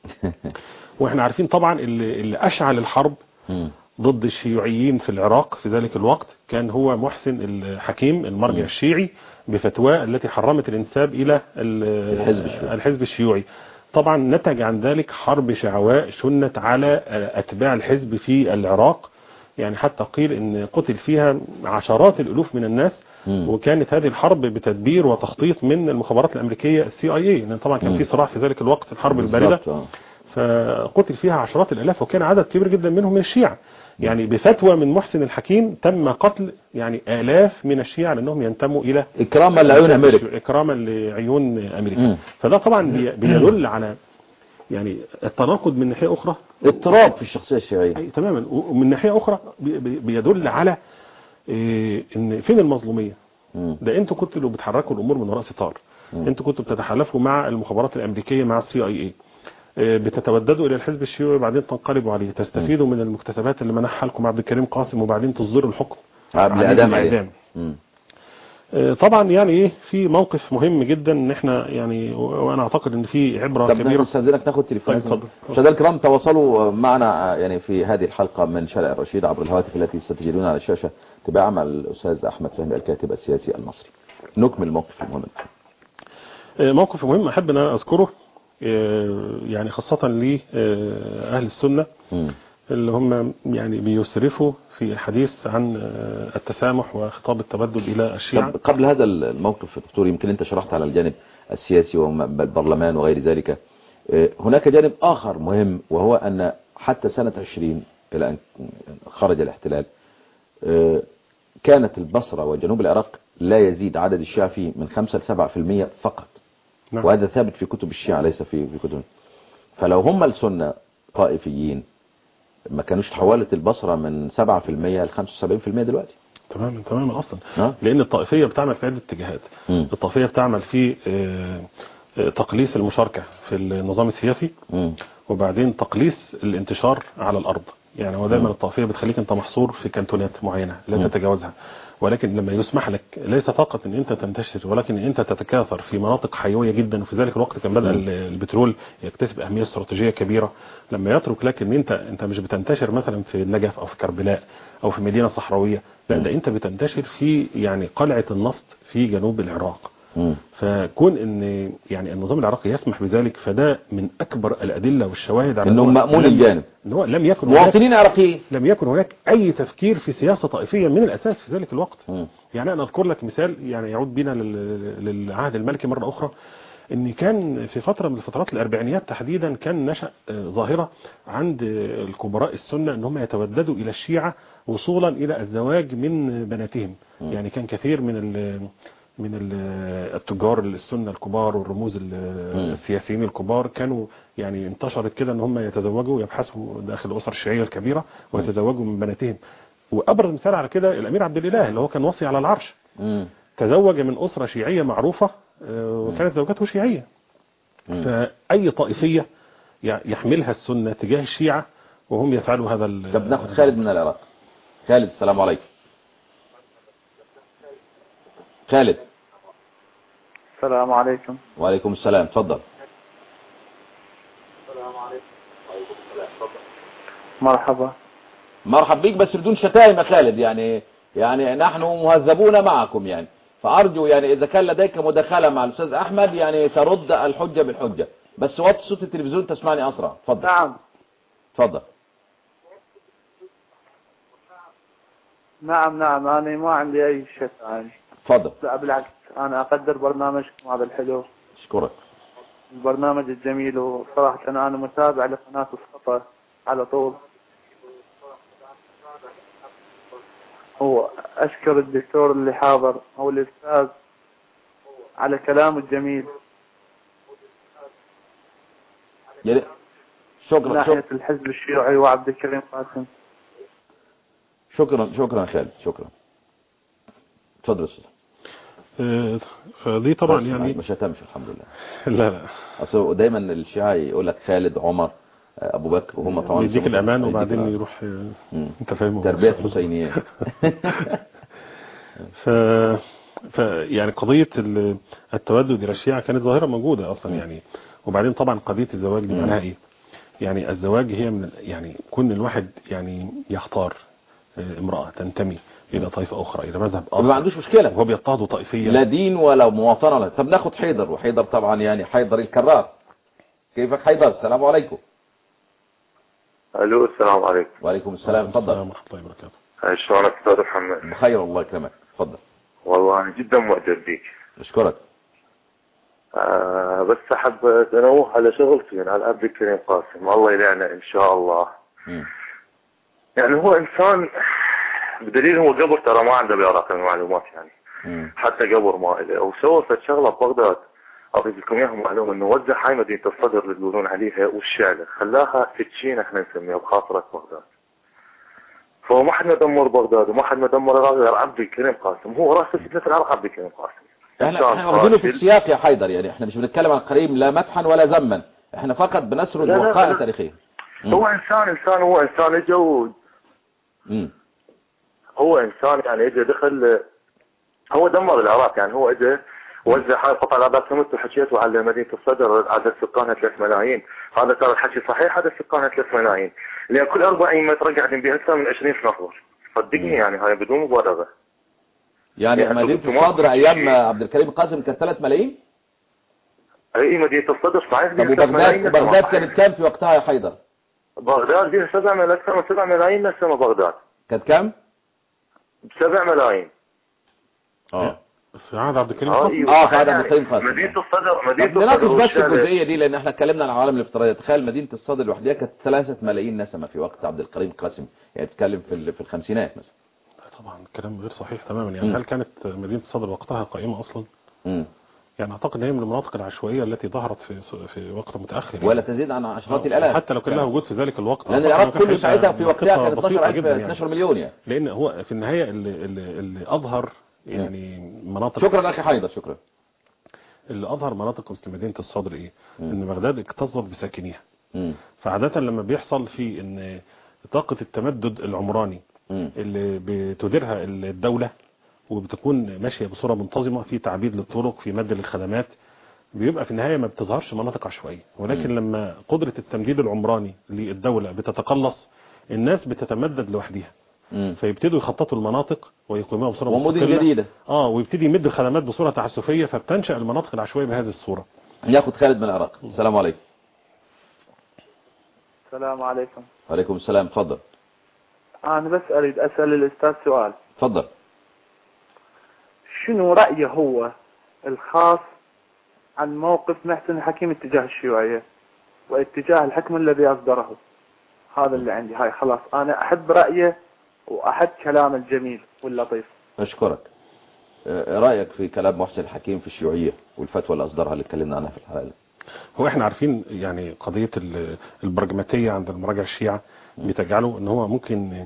واحنا عارفين طبعا اللي, اللي أشعل الحرب مم. ضد الشيوعيين في العراق في ذلك الوقت كان هو محسن الحكيم المرجع الشيعي بفتواه التي حرمت الانساب إلى ال- الحزب الشيوعي. الحزب الشيوعي طبعا نتج عن ذلك حرب شعواء شنت على أتباع الحزب في العراق يعني حتى قيل ان قتل فيها عشرات الالوف من الناس مم. وكانت هذه الحرب بتدبير وتخطيط من المخابرات الامريكيه السي اي اي لان طبعا كان مم. في صراع في ذلك الوقت الحرب البارده بالظبط، آه. فقتل فيها عشرات الالاف وكان عدد كبير جدا منهم من الشيعة يعني بفتوى من محسن الحكيم تم قتل يعني آلاف من الشيعة لأنهم ينتموا إلى اكراما لعيون امريكا إكراما لعيون أمريكا مم. فده طبعا بي- بيدل على يعني التناقض من ناحيه اخرى اضطراب في الشخصية الشيعية أي تماما ومن ناحيه اخرى بي- بي- بيدل على إيه، ان فين المظلوميه مم. ده انتوا كنتوا اللي بتحركوا الامور من وراء ستار مم. انتوا كنتوا بتتحالفوا مع المخابرات الامريكيه مع السي اي اي بتتوددوا الى الحزب الشيوعي وبعدين تنقلبوا عليه تستفيدوا من المكتسبات اللي منحها لكم عبد الكريم قاسم وبعدين تصدروا الحكم عبد عليه الإعدام بالإعدام. عليه. مم. آه، طبعا يعني ايه في موقف مهم جدا ان احنا يعني و- وانا اعتقد ان في عبره طب كبيره نستاذنك ناخد تليفونات طيب، اتفضل. مشاهدينا الكرام تواصلوا معنا يعني في هذه الحلقة من شارع الرشيد عبر الهواتف التي ستجدون على الشاشة تباعا مع الأستاذ أحمد فهمي الكاتب السياسي المصري نكمل الموقف المهم آه، موقف مهم احب ان انا اذكره آه، يعني خاصه لاهل السنه مم. اللي هم يعني بيسرفوا في الحديث عن آه، التسامح وخطاب التبدل الى الشيعة طب قبل هذا الموقف دكتور يمكن انت شرحت على الجانب السياسي والبرلمان وغير ذلك آه، هناك جانب آخر مهم وهو أن حتى سنة 20 إلى أن خرج الاحتلال آه، كانت البصرة وجنوب العراق لا يزيد عدد الشيعة فيه من 5 ل 7% فقط نعم. وهذا ثابت في كتب الشيعة ليس في في كتب فلو هم السنة طائفيين ما كانوش تحولت البصرة من 7% ل 75% دلوقتي تماما تماما اصلا نعم. لان الطائفيه بتعمل في عده اتجاهات مم. الطائفيه بتعمل في آه، آه، تقليص المشاركه في النظام السياسي مم. وبعدين تقليص الانتشار على الارض يعني هو دايما الطائفيه بتخليك انت محصور في كانتونات معينه لا مم. تتجاوزها ولكن لما يسمح لك ليس فقط ان انت تنتشر ولكن ان انت تتكاثر في مناطق حيويه جدا وفي ذلك الوقت كان بدا مم. ال- البترول يكتسب اهميه استراتيجيه كبيره لما يترك لك ان انت انت مش بتنتشر مثلا في النجف او في كربلاء او في مدينه صحراويه لا ده انت بتنتشر في يعني قلعه النفط في جنوب العراق مم. فكون ان يعني النظام العراقي يسمح بذلك فده من اكبر الادله والشواهد على إنه إن هو مأمون لم- الجانب. ان هو لم يكن هناك مواطنين عراقيين لم يكن هناك اي تفكير في سياسه طائفيه من الاساس في ذلك الوقت مم. يعني انا اذكر لك مثال يعني يعود بنا لل- للعهد الملكي مره اخرى ان كان في فتره من فترات الاربعينيات تحديدا كان نشا آه، ظاهره عند آه، الكبراء السنه ان هم يتوددوا الى الشيعه وصولا الى الزواج من بناتهم مم. يعني كان كثير من ال من ال- التجار السنه الكبار والرموز ال- مم. السياسيين الكبار كانوا يعني انتشرت كده ان هم يتزوجوا يبحثوا داخل الاسر الشيعيه الكبيره ويتزوجوا من بناتهم وابرز مثال على كده الامير عبد الاله اللي هو كان وصي على العرش مم. تزوج من أسرة شيعية معروفة آه، وكانت زوجته شيعية مم. فأي طائفية ي- يحملها السنة تجاه الشيعة وهم يفعلوا هذا ال- طب ناخد خالد من العراق خالد السلام عليكم خالد السلام عليكم وعليكم السلام تفضل مرحبا مرحب بيك بس بدون شتائم يا خالد يعني يعني نحن مهذبون معكم يعني فأرجو يعني إذا كان لديك مداخلة مع الأستاذ أحمد يعني ترد الحجة بالحجة بس وطي صوت التلفزيون تسمعني أسرع تفضل نعم تفضل نعم نعم أنا ما عندي أي شك يعني تفضل لا بالعكس أنا أقدر برنامجكم هذا الحلو أشكرك البرنامج الجميل وصراحة أنا متابع لقناة الخطأ على طول وأشكر الدكتور اللي حاضر أو الأستاذ على كلامه الجميل يعني من شكرا ناحية شكرا الحزب الشيوعي وعبد الكريم قاسم شكرا شكرا خالد شكرا تفضل يا أستاذ آه، فدي طبعا بس ما- يعني ما شتمش الحمد لله لا لا اصل دايما الشيعة يقول لك خالد عمر آه، ابو بكر وهم طبعا يديك يسموا- الامان يديك وبعدين الأمان. يروح آه، مم. انت فاهمه تربية حسينية ف... ف يعني قضية ال- التودد إلى الشيعة كانت ظاهرة موجودة أصلا م. يعني وبعدين طبعا قضية الزواج دي م. معناها إيه؟ يعني الزواج هي من يعني كون الواحد يعني يختار آه، امرأة تنتمي إلى طائفة أخرى إلى مذهب ما آخر عندوش مشكلة وهو بيضطهده طائفيا لا دين ولا مواطنة ولا طب ناخد حيدر وحيدر طبعا يعني حيدر الكرار كيفك حيدر السلام عليكم الو السلام عليكم وعليكم السلام السلام تفضل ورحمة الله وبركاته شلونك استاذ محمد بخير الله يكرمك تفضل والله انا جدا معجب بيك اشكرك آه بس احب انوه على شغلتين على عبد الكريم قاسم الله يلعنه ان شاء الله مم. يعني هو انسان بدليل هو قبر ترى ما عنده بعراق المعلومات يعني مم. حتى قبر ما له وسوى فد شغله ببغداد اضيف لكم اياها معلومه انه وزع هاي مدينه الصدر اللي تقولون عليها والشعله خلاها فتشين احنا نسميها بخاطره بغداد فهو ما حد ما دمر بغداد وما حد ما دمر العراق غير عبد الكريم قاسم هو راس فتنه العراق عبد الكريم قاسم احنا إنسان احنا واخدينه في فاشل. السياق يا حيدر يعني احنا مش بنتكلم عن القريم لا مدحا ولا ذما احنا فقط بنسرد لا، لا، وقائع لا. تاريخيه مم. هو انسان انسان هو انسان اجى و- مم. هو انسان يعني اجى دخل هو دمر العراق يعني هو اجى وزع هاي قطع العراق سمت وحكيته على مدينه الصدر عدد سكانها 3 ملايين هذا ترى الحكي صحيح عدد سكانها 3 ملايين لان كل 40 متر قاعدين بها اكثر من 20 نفر صدقني يعني هاي بدون مبالغه يعني يعني مدينه أنتم ما- الصدر ايام عبد الكريم قاسم كانت 3 ملايين اي مدينه الصدر صحيح طب بها 3 ملايين وبغداد نسمة. بغداد كانت كام في وقتها يا حيدر بغداد بها 7 ملايين اكثر من 7 ملايين نسمه بغداد كانت كام 7 ملايين اه في عهد عبد الكريم اه قاسم ايوه آه، في عهد عبد الكريم قاسم. مدينه الصدر مدينه طب نناقش الصدر بس والشارع- الجزئيه دي لان احنا اتكلمنا عن العوالم الافتراضيه تخيل مدينه الصدر لوحدها كانت 3 ملايين نسمه في وقت عبد الكريم قاسم يعني بتتكلم في ال- في الخمسينات مثلا طبعا كلام غير صحيح تماما يعني مم. هل كانت مدينة الصدر وقتها قائمة أصلا مم. يعني أعتقد أن هي من المناطق العشوائية التي ظهرت في في وقت متأخر يعني. ولا تزيد عن عشرات الالاف حتى لو كان لها وجود في ذلك الوقت لان أعتقد العراق إنه كان كله هيبقى ساعتها في وقتها منطقة كان بسيطة 12000 جدا يعني. 12 مليون يعني لأن هو في النهاية اللي, اللي, اللي أظهر يعني مناطق شكرا اخي حيدر شكرا اللي أظهر مناطق مثل مدينة الصدر إيه مم. إن بغداد اكتظت بساكنيها مم. فعادة لما بيحصل في إن طاقة التمدد العمراني مم. اللي بتديرها الدولة وبتكون ماشية بصورة منتظمة في تعبيد للطرق في مد للخدمات بيبقى في النهاية ما بتظهرش مناطق عشوائية ولكن مم. لما قدرة التمديد العمراني للدولة بتتقلص الناس بتتمدد لوحدها مم. فيبتدوا يخططوا المناطق ويقيموها بصورة ومدن مستقلة. جديدة. اه ويبتدي يمد الخدمات بصورة تعسفية فبتنشأ المناطق العشوائية بهذه الصورة ناخد خالد من العراق السلام عليكم السلام عليكم وعليكم السلام اتفضل أنا بس أريد أسأل الأستاذ سؤال اتفضل شنو رأيه هو الخاص عن موقف محسن الحكيم اتجاه الشيوعية واتجاه الحكم الذي أصدره هذا اللي عندي هاي خلاص أنا أحب رأيه وأحب كلام الجميل واللطيف اشكرك آه، رايك في كلام محسن الحكيم في الشيوعيه والفتوى اللي اصدرها اللي اتكلمنا عنها في الحلقه هو احنا عارفين يعني قضية ال- البرجماتية عند المراجع الشيعة بتجعله ان هو ممكن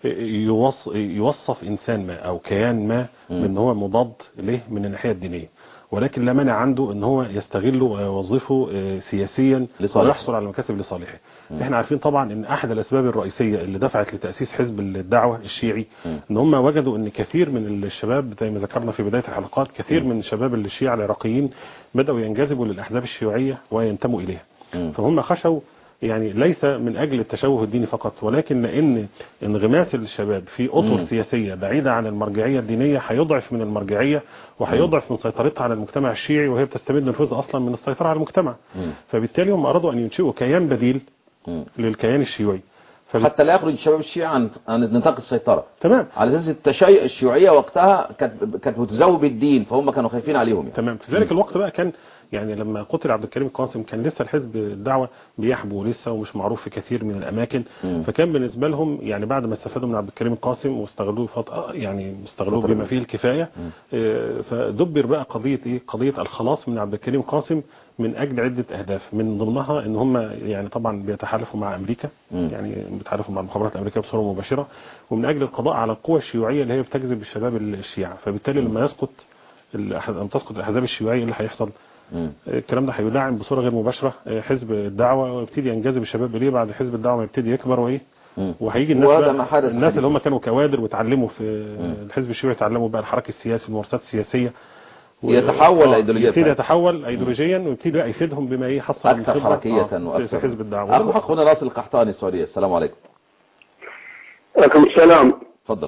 يوص يوصف انسان ما او كيان ما مم. بان هو مضاد له من الناحية الدينية ولكن لا مانع عنده ان هو يستغله ويوظفه آه، سياسيا لصالحه. ويحصل على مكاسب لصالحه مم. احنا عارفين طبعا ان احد الاسباب الرئيسية اللي دفعت لتأسيس حزب الدعوة الشيعي مم. ان هم وجدوا ان كثير من الشباب زي ما ذكرنا في بداية الحلقات كثير من شباب الشيعة العراقيين بدأوا ينجذبوا للأحزاب الشيوعية وينتموا إليها مم. فهم خشوا يعني ليس من أجل التشوه الديني فقط ولكن لأن انغماس الشباب في أطر مم. سياسية بعيدة عن المرجعية الدينية هيضعف من المرجعية وهيضعف من سيطرتها على المجتمع الشيعي وهي بتستمد نفوذ أصلا من السيطرة على المجتمع مم. فبالتالي هم أرادوا أن ينشئوا كيان بديل مم. للكيان الشيوعي فبت... حتى لا يخرج شباب الشيعة عن عن نطاق السيطرة تمام على اساس التشيع الشيوعية وقتها كانت كانت متزوج بالدين فهم كانوا خايفين عليهم يعني. تمام في ذلك الوقت بقى كان يعني لما قتل عبد الكريم القاسم كان لسه الحزب الدعوة بيحبو لسه ومش معروف في كثير من الأماكن مم. فكان بالنسبة لهم يعني بعد ما استفادوا من عبد الكريم القاسم واستغلوه فترة يعني استغلوه فترة. بما فيه الكفاية مم. آه، فدبر بقى قضية ايه قضية الخلاص من عبد الكريم القاسم من أجل عدة أهداف من ضمنها ان هم يعني طبعا بيتحالفوا مع أمريكا مم. يعني بيتحالفوا مع المخابرات الأمريكية بصورة مباشرة ومن أجل القضاء على القوى الشيوعية اللي هي بتجذب الشباب الشيعة فبالتالي لما يسقط الأح- لما تسقط الأحزاب الشيوعية اللي هيحصل مم. الكلام ده هيدعم بصوره غير مباشره آه، حزب الدعوه ويبتدي ينجذب الشباب اليه بعد حزب الدعوه ما يبتدي يكبر وايه مم. وهيجي الناس وهذا بقى ما حدث الناس حديثاً. اللي هم كانوا كوادر وتعلموا في الحزب الشيوعي تعلموا بقى الحراك السياسي الممارسات السياسيه و- يتحول آه، أيديولوجيا يبتدي فعلا. يتحول ايديولوجيا ويبتدي بقى يفيدهم بما ايه حصل من أكثر خبرة، حركية آه، في- وأكثر في حزب الدعوه وده اللي أخ- حصل. أخونا ناصر القحطاني السعودية السلام عليكم عليكم السلام تفضل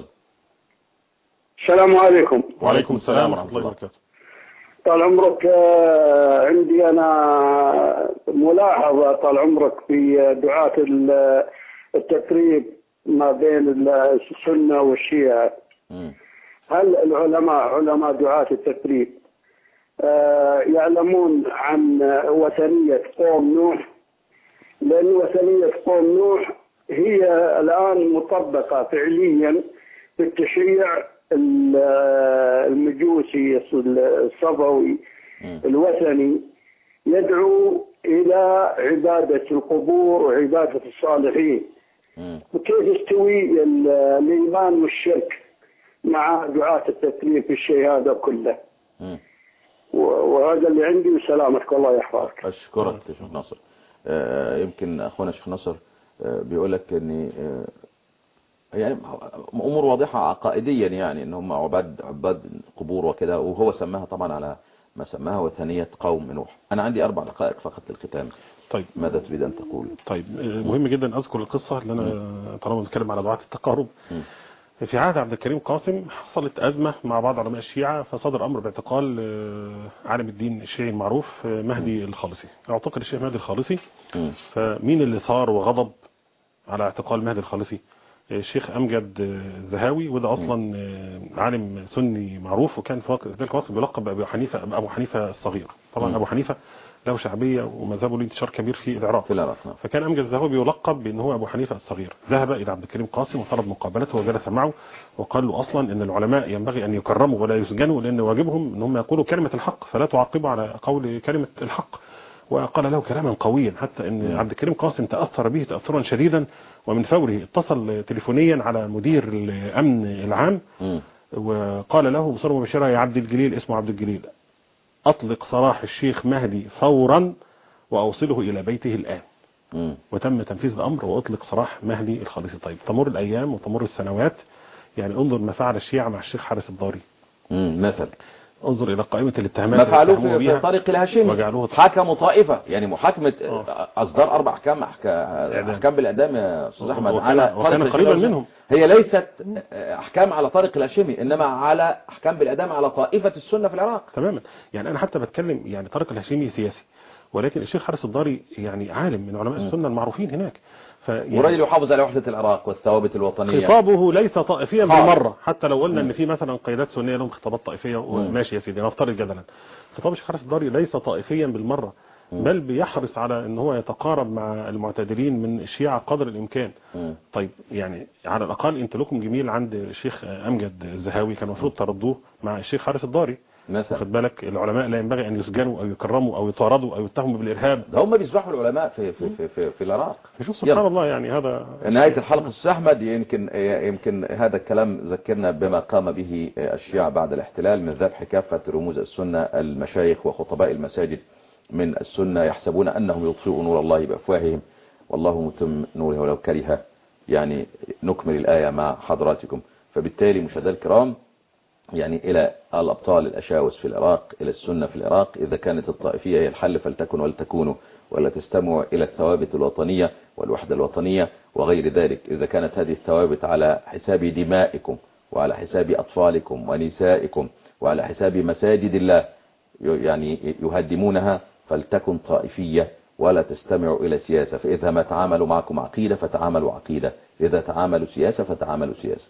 السلام عليكم وعليكم السلام ورحمه الله وبركاته طال عمرك آه، عندي أنا ملاحظة طال عمرك في دعاة ال- التقريب ما بين السنة والشيعة مم. هل العلماء علماء دعاة التقريب آه، يعلمون عن وثنية قوم نوح لأن وثنية قوم نوح هي الآن مطبقة فعليا في التشريع ال- المجوسي الصبوي مم. الوثني يدعو إلى عبادة القبور وعبادة الصالحين مم. وكيف يستوي ال- الإيمان والشرك مع دعاة التكليف في الشيء هذا كله مم. و- وهذا اللي عندي وسلامتك الله يحفظك اشكرك يا شيخ ناصر آه، يمكن اخونا الشيخ ناصر آه، بيقول لك ان آه، يعني امور واضحه عقائديا يعني ان هم عباد عباد قبور وكده وهو سماها طبعا على ما سماها وثنيه قوم نوح انا عندي اربع دقائق فقط للختام طيب ماذا تريد ان تقول طيب آه، مهم جدا اذكر القصه اللي انا طالما بنتكلم على دعاه التقارب مم. في عهد عبد الكريم قاسم حصلت أزمة مع بعض علماء الشيعة فصدر أمر باعتقال آه، عالم الدين الشيعي المعروف آه، مهدي الخالصي اعتقل الشيخ مهدي الخالصي مم. فمين اللي ثار وغضب على اعتقال مهدي الخالصي آه، الشيخ أمجد آه، الزهاوي وده أصلا آه، عالم سني معروف وكان في وقت ذلك الوقت بيلقب بأبو حنيفة أبو حنيفة الصغير طبعا مم. أبو حنيفة له شعبية ومذهبه له انتشار كبير في العراق في العراق نعم. فكان أمجد الزهوي بيلقب بأن هو أبو حنيفة الصغير ذهب إلى عبد الكريم قاسم وطلب مقابلته وجلس معه وقال له أصلا أن العلماء ينبغي أن يكرموا ولا يسجنوا لأن واجبهم أن هم يقولوا كلمة الحق فلا تعاقبوا على قول كلمة الحق وقال له كلاما قويا حتى أن نعم. عبد الكريم قاسم تأثر به تأثرا شديدا ومن فوره اتصل تليفونيا على مدير الأمن العام مم. وقال له بصورة مباشرة يا عبد الجليل اسمه عبد الجليل أطلق سراح الشيخ مهدي فورا وأوصله إلى بيته الآن مم. وتم تنفيذ الأمر وأطلق سراح مهدي الخالصي طيب تمر الأيام وتمر السنوات يعني انظر ما فعل الشيعة مع الشيخ حارس الضاري مم. مثلا انظر إلى قائمة الاتهامات ما اللي فعلوه اتهموه في بها. في طريق الهاشمي وجعلوه حكموا طائفة يعني محاكمة آه. أصدار أربع أحكام أحكام, إعدام. أحكام بالإعدام يا أستاذ أحمد وكان- على وكان طريق قريبا الهاشمي. منهم. هي ليست أحكام على طريق الهاشمي إنما على أحكام بالإعدام على طائفة السنة في العراق تماما يعني أنا حتى بتكلم يعني طارق الهاشمي سياسي ولكن الشيخ حارس الضاري يعني عالم من علماء السنة المعروفين هناك فيعني ورجل يحافظ على وحدة العراق والثوابت الوطنية خطابه ليس طائفيا خالص. بالمرة حتى لو قلنا ان في مثلا قيادات سنية لهم خطابات طائفية وماشي يا سيدي نفترض جدلا خطاب الشيخ حارس الضاري ليس طائفيا بالمرة بل بيحرص على ان هو يتقارب مع المعتدلين من الشيعة قدر الامكان مم. طيب يعني على الاقل انت لكم جميل عند الشيخ امجد الزهاوي كان المفروض تردوه مع الشيخ حارس الضاري مثلا واخد بالك العلماء لا ينبغي ان يسجنوا او يكرموا او يطاردوا او يتهموا بالارهاب ده هم بيسبحوا العلماء في في في في, في العراق شوف سبحان يلا. الله يعني هذا نهاية الحلقة أستاذ أحمد يمكن يمكن هذا الكلام ذكرنا بما قام به الشيعة بعد الاحتلال من ذبح كافة رموز السنة المشايخ وخطباء المساجد من السنة يحسبون أنهم يطفئوا نور الله بأفواههم والله متم نوره ولو كره يعني نكمل الآية مع حضراتكم فبالتالي مشاهدينا الكرام يعني إلى الأبطال الأشاوس في العراق إلى السنة في العراق إذا كانت الطائفية هي الحل فلتكن ولتكونوا ولا تستمعوا إلى الثوابت الوطنية والوحدة الوطنية وغير ذلك إذا كانت هذه الثوابت على حساب دمائكم وعلى حساب أطفالكم ونسائكم وعلى حساب مساجد الله يعني يهدمونها فلتكن طائفية ولا تستمعوا إلى سياسة فإذا ما تعاملوا معكم عقيدة فتعاملوا عقيدة إذا تعاملوا سياسة فتعاملوا سياسة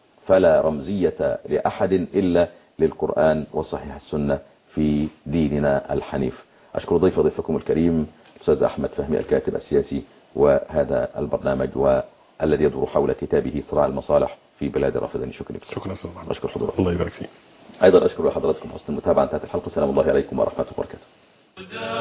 فلا رمزية لأحد إلا للقرآن وصحيح السنة في ديننا الحنيف أشكر ضيف ضيفكم الكريم أستاذ أحمد فهمي الكاتب السياسي وهذا البرنامج والذي يدور حول كتابه صراع المصالح في بلاد الرافضين شكرا لك شكرا استاذ محمد أشكر حضورك الله يبارك فيك أيضا أشكر لحضراتكم حسن المتابعة انتهت الحلقة السلام الله عليكم ورحمة الله وبركاته